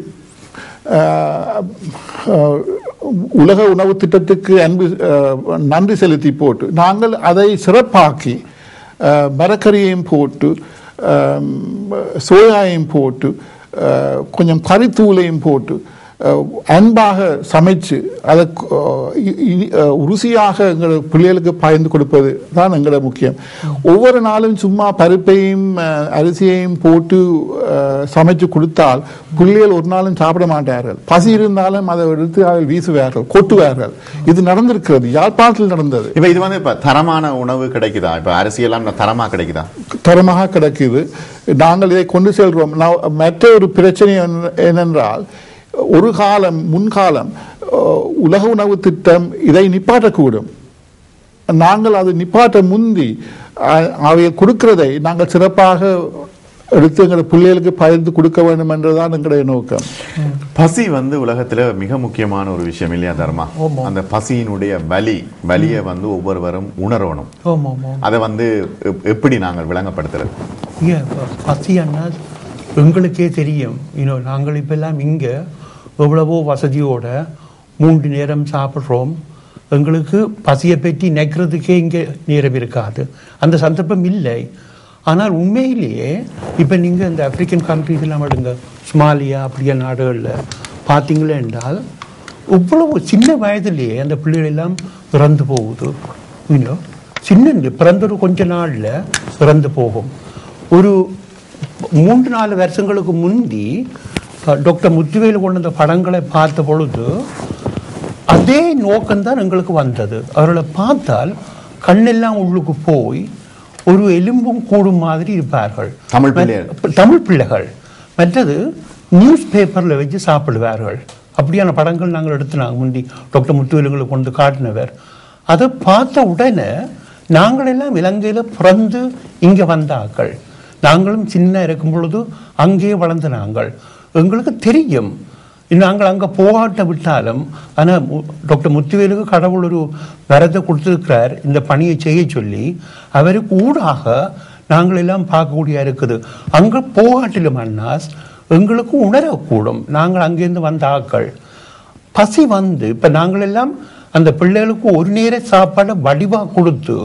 அஹ், அஹ், உலக உணவு திட்டத்துக்கு அன்பு அஹ், நன்றி செலுத்தி போட்டு நாங்கள் அதை சிறப்பாக்கி அஹ், மரக்கறியையும் போட்டு அஹ், சோயாவையும் போட்டு அஹ், கொஞ்சம் கறித்தூளையும் போட்டு அஹ், அன்பாக சமைச்சு அதை அஹ், இ- இ- அஹ், ருசியாக எங்கள் பிள்ளைகளுக்கு பயந்து கொடுப்பது தான் எங்களோட முக்கியம் ஒவ்வொரு நாளும் சும்மா பருப்பையும் அஹ், அரிசியையும் போட்டு அஹ், சமைச்சு கொடுத்தால் பிள்ளைகள் ஒரு நாளும் சாப்பிட மாட்டார்கள் பசி இருந்தாலும் அதை எடுத்து அதில் வீசுவார்கள் கொட்டுவார்கள் இது நடந்திருக்கிறது யாழ்ப்பாணத்தில் நடந்தது இப்ப இது வந்து இப்ப தரமான உணவு கிடைக்குதா இப்ப அரிசி எல்லாம் தரமா கிடைக்குதா தரமாக கிடைக்குது நாங்கள் இதை கொண்டு செல்கிறோம் நான் மற்ற ஒரு பிரச்சனை என்ன- என்னென்றால் ஒரு காலம் முன்காலம் அஹ், உலக உணவு திட்டம் இதை நிப்பாட்டக்கூடும் நாங்கள் அது நிப்பாட்ட முந்தி அஹ், அவை கொடுக்கிறதை நாங்கள் சிறப்பாக எடுத்து எங்கள் பிள்ளைகளுக்கு பகிர்ந்து கொடுக்க வேண்டும் என்றுதான் எங்களுடைய நோக்கம் பசி வந்து உலகத்துல மிக முக்கியமான ஒரு விஷயம் இல்லையா தர்மா ஆமா. அந்த பசியினுடைய வலி வலியை வந்து ஒவ்வொருவரும் உணரணும் ஆமாம் ஆமாம் அதை வந்து எப்- எப்படி நாங்கள் விளங்கப்படுத்துறது ஏன் பசியன்னா எங்களுக்கே தெரியும் இன்னும் நாங்கள் இப்பெல்லாம் இங்கே எவ்வளவோ வசதியோட மூன்று நேரம் சாப்பிட்றோம் எங்களுக்கு பசியை பற்றி நினைக்கிறதுக்கே இங்கே நேரம் இருக்காது அந்த சந்தர்ப்பம் இல்லை ஆனால் உண்மையிலேயே இப்போ நீங்கள் இந்த ஆப்பிரிக்கன் கண்ட்ரிஸ் எல்லாம் எடுங்க சொமாலியா அப்படிய நாடுகளில் பார்த்தீங்களே என்றால் இவ்வளவு சின்ன வயதிலேயே அந்த பிள்ளைகள் எல்லாம் இறந்து போகுது இன்னும் சின்ன பிறந்த ஒரு கொஞ்ச நாள்ல இறந்து போகும் ஒரு மூன்று நாலு வருஷங்களுக்கு முந்தி அஹ், டாக்டர் முத்துவேலு கொண்டு வந்த படங்களை பார்த்த பொழுது அதே நோக்கம்தான் எங்களுக்கு வந்தது அவர்களை பார்த்தால் கண்ணெல்லாம் உள்ளுக்கு போய் ஒரு எலும்பும் கூடும் மாதிரி இருப்பார்கள் தமிழ் பிள்ளைகள். மற்ற- தமிழ் பிள்ளைகள் மற்றது நியூஸ் பேப்பரில் வச்சு சாப்பிடுவார்கள் அப்படியான படங்கள் நாங்கள் எடுத்து நாங்கள் முந்தி டாக்டர் முத்துவேலுங்களை கொண்டு காட்டினவர் அதை பார்த்த உடனே நாங்கள் எல்லாம் இலங்கையில் பிறந்து இங்கே வந்தாக்கள் நாங்களும் சின்ன இருக்கும் பொழுது அங்கேயே வளர்ந்த நாங்கள் எங்களுக்கு தெரியும் நாங்கள் அங்கே போகாட்ட விட்டாலும் ஆனால் டாக்டர் முத்துவேலுக்கு கடவுள் ஒரு வரத்தை கொடுத்துருக்கிறார் இந்த பணியை செய்ய சொல்லி அவருக்கு ஊடாக நாங்கள் எல்லாம் பார்க்கக்கூடிய இருக்குது அங்கே போகாட்டிலும் அண்ணாஸ் எங்களுக்கு உணரக்கூடும் நாங்கள் அங்கேருந்து வந்த ஆக்கள் பசி வந்து இப்போ நாங்கள் எல்லாம் அந்த பிள்ளைகளுக்கு ஒரு நேர சாப்பாடை வடிவாக கொடுத்து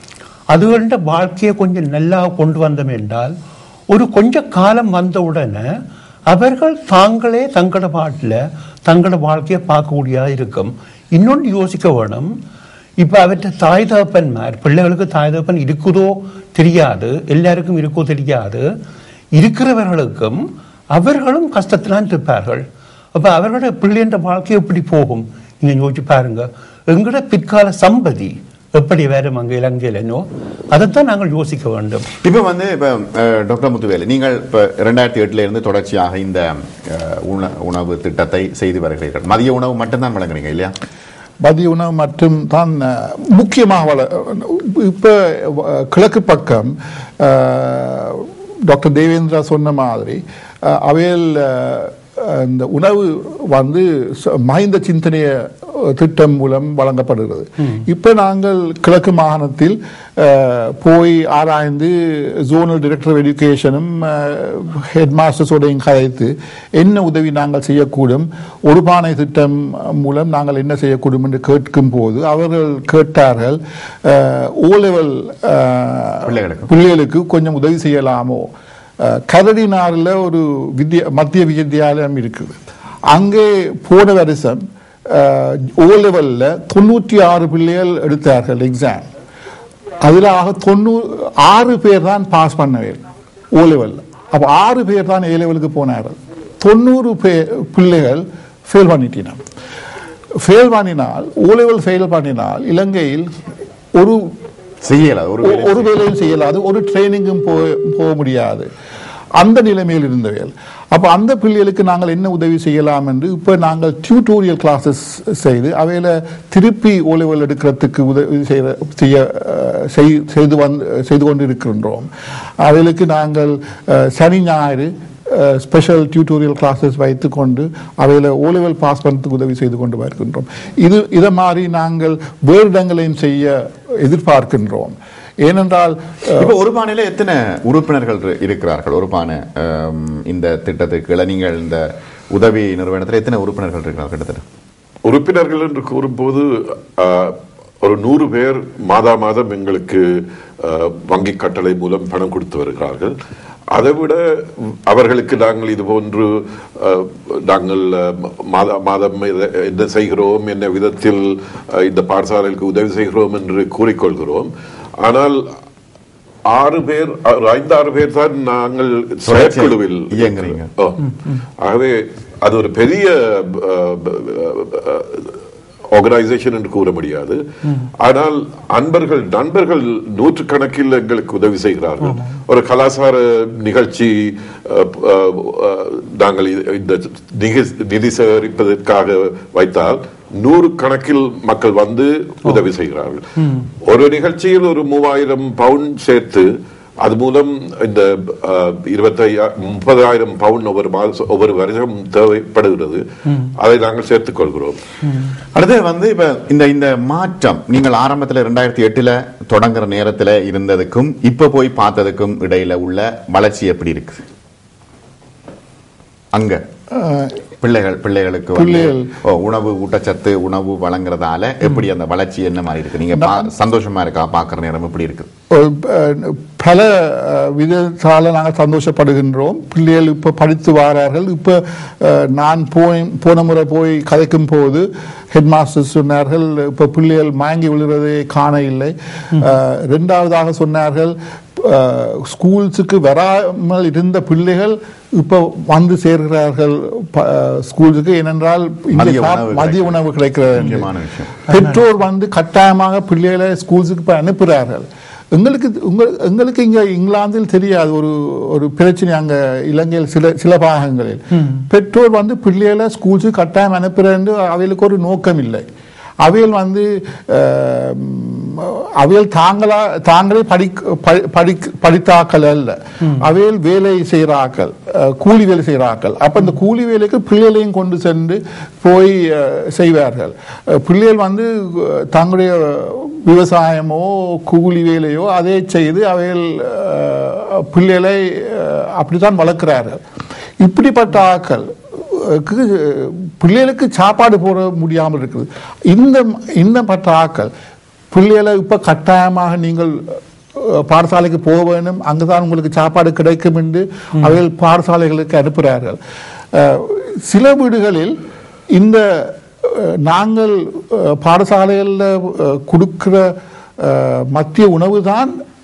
அதுகள வாழ்க்கையை கொஞ்சம் நல்லா கொண்டு வந்தோம் என்றால் ஒரு கொஞ்ச காலம் வந்த உடனே அவர்கள் தாங்களே தங்களோட பாட்டில் தங்களோட வாழ்க்கையை பார்க்கக்கூடியதாக இருக்கும் இன்னொன்று யோசிக்க வேணும் இப்போ அவற்றை தாய் தகப்பன்மார் பிள்ளைகளுக்கு தாய் தகப்பன் இருக்குதோ தெரியாது எல்லாருக்கும் இருக்கோ தெரியாது இருக்கிறவர்களுக்கும் அவர்களும் கஷ்டத்திலாம் இருப்பார்கள் அப்போ அவர்களோட பிள்ளைன்ற வாழ்க்கை எப்படி போகும் நீங்கள் யோசிச்சு பாருங்க எங்களோட பிற்கால சம்பதி எப்படி வரும் அங்கே இலங்கையிலனோ அதைத்தான் நாங்கள் யோசிக்க வேண்டும் இப்ப வந்து இப்ப அஹ், டாக்டர் முத்துவேலு நீங்கள் இப்ப ரெண்டாயிரத்தி எட்டுல இருந்து தொடர்ச்சியாக இந்த அஹ், உண- உணவு திட்டத்தை செய்து வருகிறீர்கள் மதிய உணவு மட்டும்தான் வழங்குறீங்க இல்லையா மதிய உணவு மற்றும் தான் அஹ், முக்கியமாக வள இப்போ கிழக்கு பக்கம் அஹ், டாக்டர் தேவேந்திரா சொன்ன மாதிரி அஹ், அவையில் அஹ், இந்த உணவு வந்து ச- மஹிந்த சிந்தனைய அஹ், திட்டம் மூலம் வழங்கப்படுகிறது இப்போ நாங்கள் கிழக்கு மாகாணத்தில் அஹ், போய் ஆராய்ந்து ஜோனல் டைரக்டர் ஆஃப் எஜுகேஷனும் ஹெட் மாஸ்டர்ஸோடையும் கதைத்து என்ன உதவி நாங்கள் செய்யக்கூடும் ஒரு பானை திட்டம் மூலம் நாங்கள் என்ன செய்யக்கூடும் என்று கேட்கும் போது அவர்கள் கேட்டார்கள் ஓ லெவல் பிள்ளைகளுக்கு. பிள்ளைகளுக்கு கொஞ்சம் உதவி செய்யலாமோ அஹ், கரடினாரில் ஒரு வித்யா மத்திய வித்யாலயம் இருக்குது அங்கே போன வருஷம் ஓ லெவலில் தொண்ணூற்றி ஆறு பிள்ளைகள் எடுத்தார்கள் எக்ஸாம் அதில் ஆக தொண்ணூ ஆறு பேர் தான் பாஸ் பண்ணவே ஓ லெவலில் அப்போ ஆறு பேர் தான் ஏ லெவலுக்கு போனார்கள் தொண்ணூறு பேர் பிள்ளைகள் ஃபெயில் பண்ணிட்டினான் ஃபெயில் பண்ணினால் ஓ லெவல் ஃபெயில் பண்ணினால் இலங்கையில் ஒரு செய்யல ஒரு ஒ- வேலை ஒரு வேலையும் செய்யலாது ஒரு ட்ரைனிங்கும் போக போக முடியாது அந்த நிலைமையில் இருந்தவைகள் அப்போ அந்த பிள்ளைகளுக்கு நாங்கள் என்ன உதவி செய்யலாம் என்று இப்போ நாங்கள் டியூட்டோரியல் கிளாஸஸ் செய்து அவையில திருப்பி ஓலைவல் எடுக்கிறதுக்கு உதவி செய்ய செய்ய அஹ், செய்- செய்து வந்து செய்து கொண்டு இருக்கின்றோம் அவைகளுக்கு நாங்கள் அஹ், சனி ஞாயிறு ஸ்பெஷல் டியூட்டோரியல் கிளாஸஸ் வைத்துக்கொண்டு அவையில் ஓலெவல் பாஸ் பண்ணுறதுக்கு உதவி செய்து கொண்டு வருகின்றோம் இது இதை மாதிரி நாங்கள் வேறு இடங்களையும் செய்ய எதிர்பார்க்கின்றோம் ஏனென்றால் அஹ், இப்ப ஒரு பானையில எத்தனை உறுப்பினர்கள் இரு- இருக்கிறார்கள் ஒரு பானை அம், இந்த திட்டத்துக்கு கீழே நீங்கள் இந்த உதவி நிறுவனத்தில் எத்தனை உறுப்பினர்கள் இருக்கிறார்கள் கிட்டத்தட்ட உறுப்பினர்கள் என்று கூறும்போது ஆஹ், ஒரு நூறு பேர் மாதா மாதம் எங்களுக்கு ஆஹ், வங்கி கட்டளை மூலம் பணம் கொடுத்து வருகிறார்கள் அதைவிட அவர்களுக்கு நாங்கள் இது போன்று ஆஹ், நாங்கள் ஆஹ், மாதா மாதம் இத- என்ன செய்கிறோம் என்ன விதத்தில் ஆஹ், இந்த பாடசாலைக்கு உதவி செய்கிறோம் என்று கூறிக்கொள்கிறோம் ஆனால் ஆறு பேர் ஆறு- ஐந்து ஆறு பேர் தான் நாங்கள் செயற்குழுவில் இயங்குறீங்க. ஓ. ஆகவே அது ஒரு பெரிய ஆர்கனைசேஷன் என்று கூற முடியாது ஆனால் அன்பர்கள் நண்பர்கள் நூற்றுக்கணக்கில் எங்களுக்கு உதவி செய்கிறார்கள் ஒரு கலாச்சார நிகழ்ச்சி அஹ், அஹ், அஹ், நாங்கள் இது- இந்த நிகி- நிதி சேகரிப்பதற்காக வைத்தால் நூறு கணக்கில் மக்கள் வந்து உதவி செய்கிறார்கள் ஒரு நிகழ்ச்சியில் ஒரு மூவாயிரம் பவுண்ட் சேர்த்து அது மூலம் இந்த இருபத்தையா முப்பதாயிரம் பவுண்ட் ஒவ்வொரு மாதம் ஒவ்வொரு வருஷம் தேவைப்படுகிறது அதை நாங்கள் சேர்த்துக் கொள்கிறோம் அடுத்து வந்து இப்ப இந்த இந்த மாற்றம் நீங்கள் ஆரம்பத்துல ரெண்டாயிரத்தி எட்டுல தொடங்குற நேரத்துல இருந்ததுக்கும் இப்ப போய் பார்த்ததுக்கும் இடையில உள்ள வளர்ச்சி எப்படி இருக்கு அங்க அஹ், பிள்ளைகள் பிள்ளைகளுக்கு வந்து, பிள்ளைகள். ஓ, உணவு ஊட்டச்சத்து உணவு வழங்குறதால எப்படி அந்த வளர்ச்சி என்ன மாதிரி இருக்கு நீங்க பா- சந்தோஷமா இருக்கா பாக்குற நேரம் எப்படி இருக்கு ஒரு, அஹ், பல அஹ், விதத்தால நாங்கள் சந்தோஷப்படுகின்றோம் பிள்ளைகள் இப்போ படித்து வாரார்கள் இப்போ அஹ், நான் போய் போன முறை போய் கதைக்கும் போது ஹெட் மாஸ்டர் சொன்னார்கள் இப்போ பிள்ளைகள் மயங்கி விழுறதை காண இல்லை அஹ், ரெண்டாவதாக சொன்னார்கள் அஹ், ஸ்கூல்ஸுக்கு வராமல் இருந்த பிள்ளைகள் இப்போ வந்து சேர்கிறார்கள் ப- அஹ், ஸ்கூலுக்கு ஏனென்றால் இங்கே மதிய சாப்- உணவு மதிய கிடைக்கிறது. உணவு கிடைக்கிறது என்று. முக்கியமான விஷயம். பெற்றோர் வந்து கட்டாயமாக பிள்ளைகளை ஸ்கூல்ஸுக்கு இப்போ அனுப்புகிறார்கள் எங்களுக்கு உங்கள் எங்களுக்கு இங்க இங்கிலாந்தில் தெரியாது ஒரு ஒரு பிரச்சனை அங்க இலங்கையில் சில சில பாகங்களில் பெற்றோர் வந்து பிள்ளைகளை ஸ்கூல்ஸுக்கு கட்டாயம் அனுப்புறேன் அவைகளுக்கு ஒரு நோக்கம் இல்லை அவைகள் வந்து அஹ், அவைகள் தாங்களா தாங்களே படி படி- படிக்- படித்தாக்கள் அல்ல அவைகள் வேலை செய்கிறாக்கள் அஹ், கூலி வேலை செய்கிறாக்கள் அப்ப இந்த கூலி வேலைக்கு பிள்ளைகளையும் கொண்டு சென்று போய் அஹ், செய்வார்கள் அஹ், பிள்ளைகள் வந்து அஹ், தங்களுடைய விவசாயமோ கூலி வேலையோ அதே செய்து அவைகள் அஹ், பிள்ளைகளை அஹ், அப்படித்தான் வளர்க்கிறார்கள் இப்படிப்பட்ட ஆக்கள் க்கு பிள்ளைகளுக்கு சாப்பாடு போட முடியாமல் இருக்குது இந்த இந்த பட்ட ஆக்கள் பிள்ளைகளை இப்ப கட்டாயமாக நீங்கள் அஹ், பாடசாலைக்கு போக வேண்டும் அங்குதான் உங்களுக்கு சாப்பாடு கிடைக்கும் என்று அவைகள் பாடசாலைகளுக்கு அனுப்புகிறார்கள் அஹ், சில வீடுகளில் இந்த அஹ், நாங்கள் அஹ், பாடசாலைகளில் அஹ், கொடுக்கிற அஹ், மத்திய உணவு தான்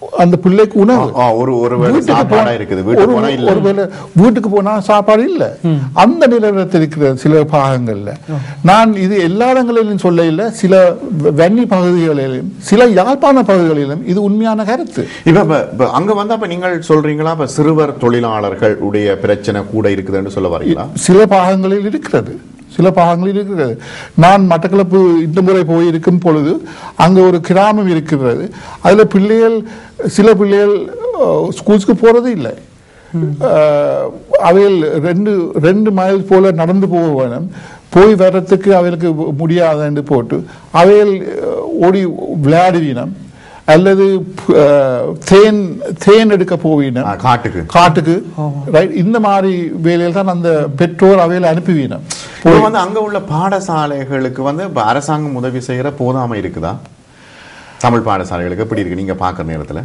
அந்த பிள்ளைக்கு உணவு ஆ, ஒரு ஒருவேளை வீட்டுக்கு சாப்பாடா போனா- இருக்குது வீட்டுக்கு ஒரு- போனா இல்ல ஒருவேளை வீட்டுக்கு போனா சாப்பாடு இல்ல அந்த நிலவரத்தில் இருக்கிற சில பாகங்கள்ல நான் இது எல்லா இடங்களிலும் சொல்ல இல்லை சில வன்னி பகுதிகளிலும் சில யாழ்ப்பாண பகுதிகளிலும் இது உண்மையான கருத்து இப்ப இப்ப- இப்ப அங்க வந்து அப்ப நீங்கள் சொல்றீங்களா இப்ப சிறுவர் தொழிலாளர்கள் உடைய பிரச்சனை கூட இருக்குதுன்னு சொல்ல வரீங்களா சில பாகங்களில் இருக்கிறது சில பாகங்களில் இருக்கிறது நான் மட்டக்களப்பு இந்த முறை போயிருக்கும் பொழுது அங்க ஒரு கிராமம் இருக்கிறது அதுல பிள்ளைகள் சில பிள்ளைகள் அஹ், ஸ்கூல்ஸ்க்கு போறது இல்லை அஹ், அவைகள் ரெண்டு ரெண்டு மைல் போல நடந்து போக வேணும் போய் வர்றதுக்கு அவைகளுக்கு முடியாதுன்னு போட்டு அவைகள் அஹ், ஓடி விளையாடுவீனம் அல்லது அஹ், தேன் தேன் எடுக்க போவீனம் ஆ, காட்டுக்கு காட்டுக்கு ரைட் இந்த மாதிரி வேலையில் தான் அந்த பெற்றோர் அவையில் அனுப்புவீனம் இப்ப வந்து அங்க உள்ள பாடசாலைகளுக்கு வந்து இப்ப அரசாங்கம் உதவி செய்யற போதாமை இருக்குதா தமிழ் பாடசாலைகளுக்கு எப்படி இருக்கு நீங்க பாக்குற நேரத்துல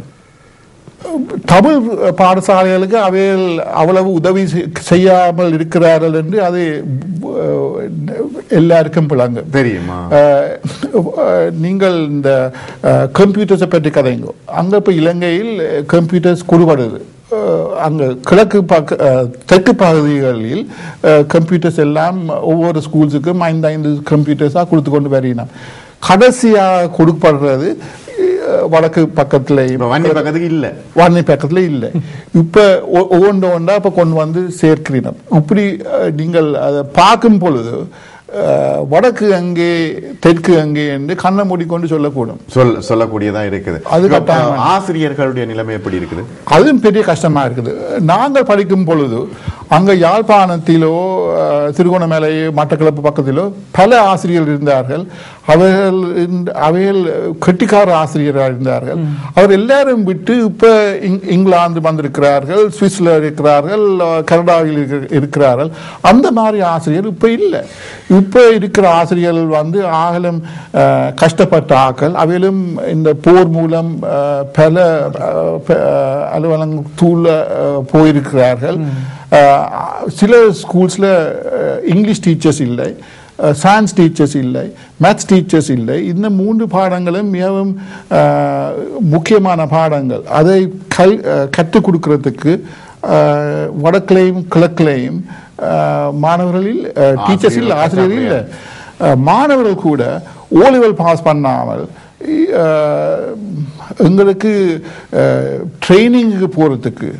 தமிழ் பாடசாலைகளுக்கு அவைகள் அவ்வளவு உதவி செய்- செய்யாமல் இருக்கிறார்கள் என்று அது அஹ், எல்லாருக்கும் பிளாங்க தெரியுமா அஹ், அஹ், நீங்கள் இந்த கம்ப்யூட்டர்ஸை பற்றி கதைங்க அங்க இப்போ இலங்கையில் கம்ப்யூட்டர்ஸ் குறுபடுது அஹ், அங்க கிழக்கு பக்க அஹ், தெற்கு பகுதிகளில் கம்ப்யூட்டர்ஸ் எல்லாம் ஒவ்வொரு ஸ்கூல்ஸுக்கும் ஐந்து ஐந்து கம்ப்யூட்டர்ஸாக கொடுத்து கொண்டு வருகிறோம் கடைசியாக கொடுக்கப்படுறது அஹ், வடக்கு பக்கத்துலேயும் இப்ப வன்னி பக்கத்துக்கு இல்ல வானிலை பக்கத்துல இல்லை இப்ப ஒ- ஒவ்வொன்று ஒன்றா இப்ப கொண்டு வந்து சேர்க்கிறீங்க இப்படி அஹ், நீங்கள் அதை பார்க்கும் பொழுது அஹ், வடக்கு அங்கே தெற்கு அங்கே என்று கண்ணை மூடிக்கொண்டு சொல்லக்கூடும் சொல் சொல்லக்கூடியதா இருக்குது அது இப்ப, கட்டாயமா. ஆசிரியர்களுடைய நிலைமை எப்படி இருக்குது அதுவும் பெரிய கஷ்டமா இருக்குது நாங்கள் படிக்கும் பொழுது அங்க யாழ்ப்பாணத்திலோ அஹ், திருகோணமலை மட்டக்களப்பு பக்கத்திலோ பல ஆசிரியர்கள் இருந்தார்கள் அவர்கள் இந்த- அவைகள் கெட்டிக்கார ஆசிரியராக இருந்தார்கள் அவர் எல்லாரும் விட்டு இப்ப இங்- இங்கிலாந்து வந்திருக்கிறார்கள் சுவிஸ்ல இருக்கிறார்கள் அஹ், கனடாவில் இருக்க- இருக்கிறார்கள் அந்த மாதிரி ஆசிரியர் இப்ப இல்லை இப்ப இருக்கிற ஆசிரியர்கள் வந்து ஆகலும் அஹ், கஷ்டப்பட்ட ஆக்கள் அவையிலும் இந்த போர் மூலம் அஹ், பல அஹ், ப- அஹ், அலுவலகத்தூள்ல அஹ், போயிருக்கிறார்கள் அஹ், சில ஸ்கூல்ஸ்ல அஹ், இங்கிலீஷ் டீச்சர்ஸ் இல்லை சயின்ஸ் டீச்சர்ஸ் இல்லை மேத்ஸ் டீச்சர்ஸ் இல்லை இந்த மூன்று பாடங்களும் மிகவும் அஹ், முக்கியமான பாடங்கள் அதை கல் அஹ், கற்றுக் கொடுக்கறதுக்கு அஹ், வடக்கிலையும் கிழக்கிலையும் அஹ், மாணவர்களில் டீச்சர்ஸ் இல்லை ஆசிரியர்கள் இல்லை அஹ், மாணவர்கள் கூட ஓலிவல் பாஸ் பண்ணாமல் அஹ், எங்களுக்கு ட்ரைனிங்குக்கு போகிறதுக்கு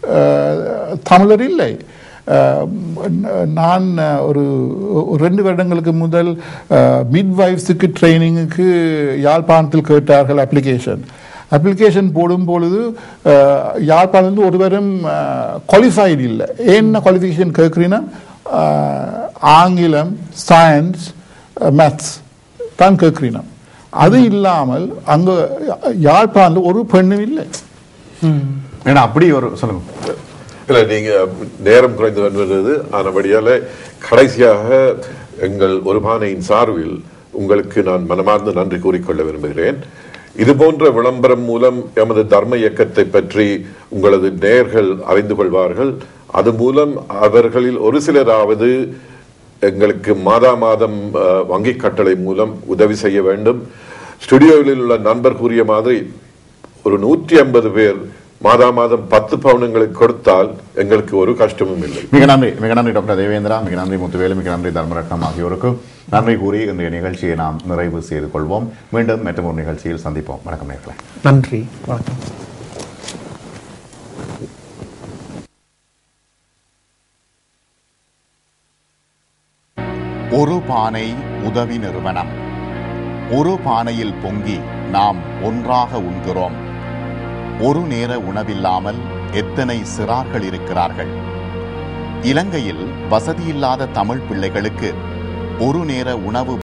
தமிழர் இல்லை அஹ், நான் ஒரு ஒரு ரெண்டு வருடங்களுக்கு முதல் மிட்வைஃப்ஸுக்கு ட்ரைனிங்குக்கு யாழ்ப்பாணத்தில் கேட்டார்கள் அப்ளிகேஷன் அப்ளிகேஷன் போடும் பொழுது அஹ், யாழ்ப்பாணத்தில் ஒருவரும் குவாலிஃபைடு இல்லை என்ன குவாலிஃபிகேஷன் கேட்குறீங்கன்னா ஆங்கிலம் சயின்ஸ் மேத்ஸ் தான் கேட்குறீங்க அது இல்லாமல் அங்க யாழ்ப்பாணத்தில் ஒரு பெண்ணும் இல்லை ஏன்னா அப்படி ஒரு சொல்லுங்க இல்ல நீங்க நேரம் குறைந்து வருவது ஆனபடியால கடைசியாக எங்கள் ஒருபானையின் சார்பில் உங்களுக்கு நான் மனமார்ந்த நன்றி கூறிக்கொள்ள விரும்புகிறேன் இது போன்ற விளம்பரம் மூலம் எமது தர்ம இயக்கத்தை பற்றி உங்களது நேயர்கள் அறிந்து கொள்வார்கள் அது மூலம் அவர்களில் ஒரு சிலராவது எங்களுக்கு மாதா மாதம் அஹ், வங்கிக் கட்டளை மூலம் உதவி செய்ய வேண்டும் ஸ்டுடியோவில் உள்ள நண்பர் கூறிய மாதிரி ஒரு நூற்றி ஐம்பது பேர் மாதா மாதம் பத்து பவுனங்களுக்கு கொடுத்தால் எங்களுக்கு ஒரு கஷ்டமும் இல்லை மிக நன்றி மிக நன்றி டாக்டர் தேவேந்திரா மிக நன்றி முத்துவேலு மிக நன்றி தர்மரட்னம் ஆகியோருக்கு நன்றி கூறி இன்றைய நிகழ்ச்சியை நாம் நிறைவு செய்து கொள்வோம் மீண்டும் மற்றொரு ஒரு நிகழ்ச்சியில் சந்திப்போம் வணக்கம் நேர்களே நன்றி வணக்கம் ஒரு பானை உதவி நிறுவனம் ஒரு பானையில் பொங்கி நாம் ஒன்றாக உண்கிறோம் ஒரு நேர உணவில்லாமல் எத்தனை சிறார்கள் இருக்கிறார்கள் இலங்கையில் வசதியில்லாத தமிழ் பிள்ளைகளுக்கு ஒரு நேர உணவு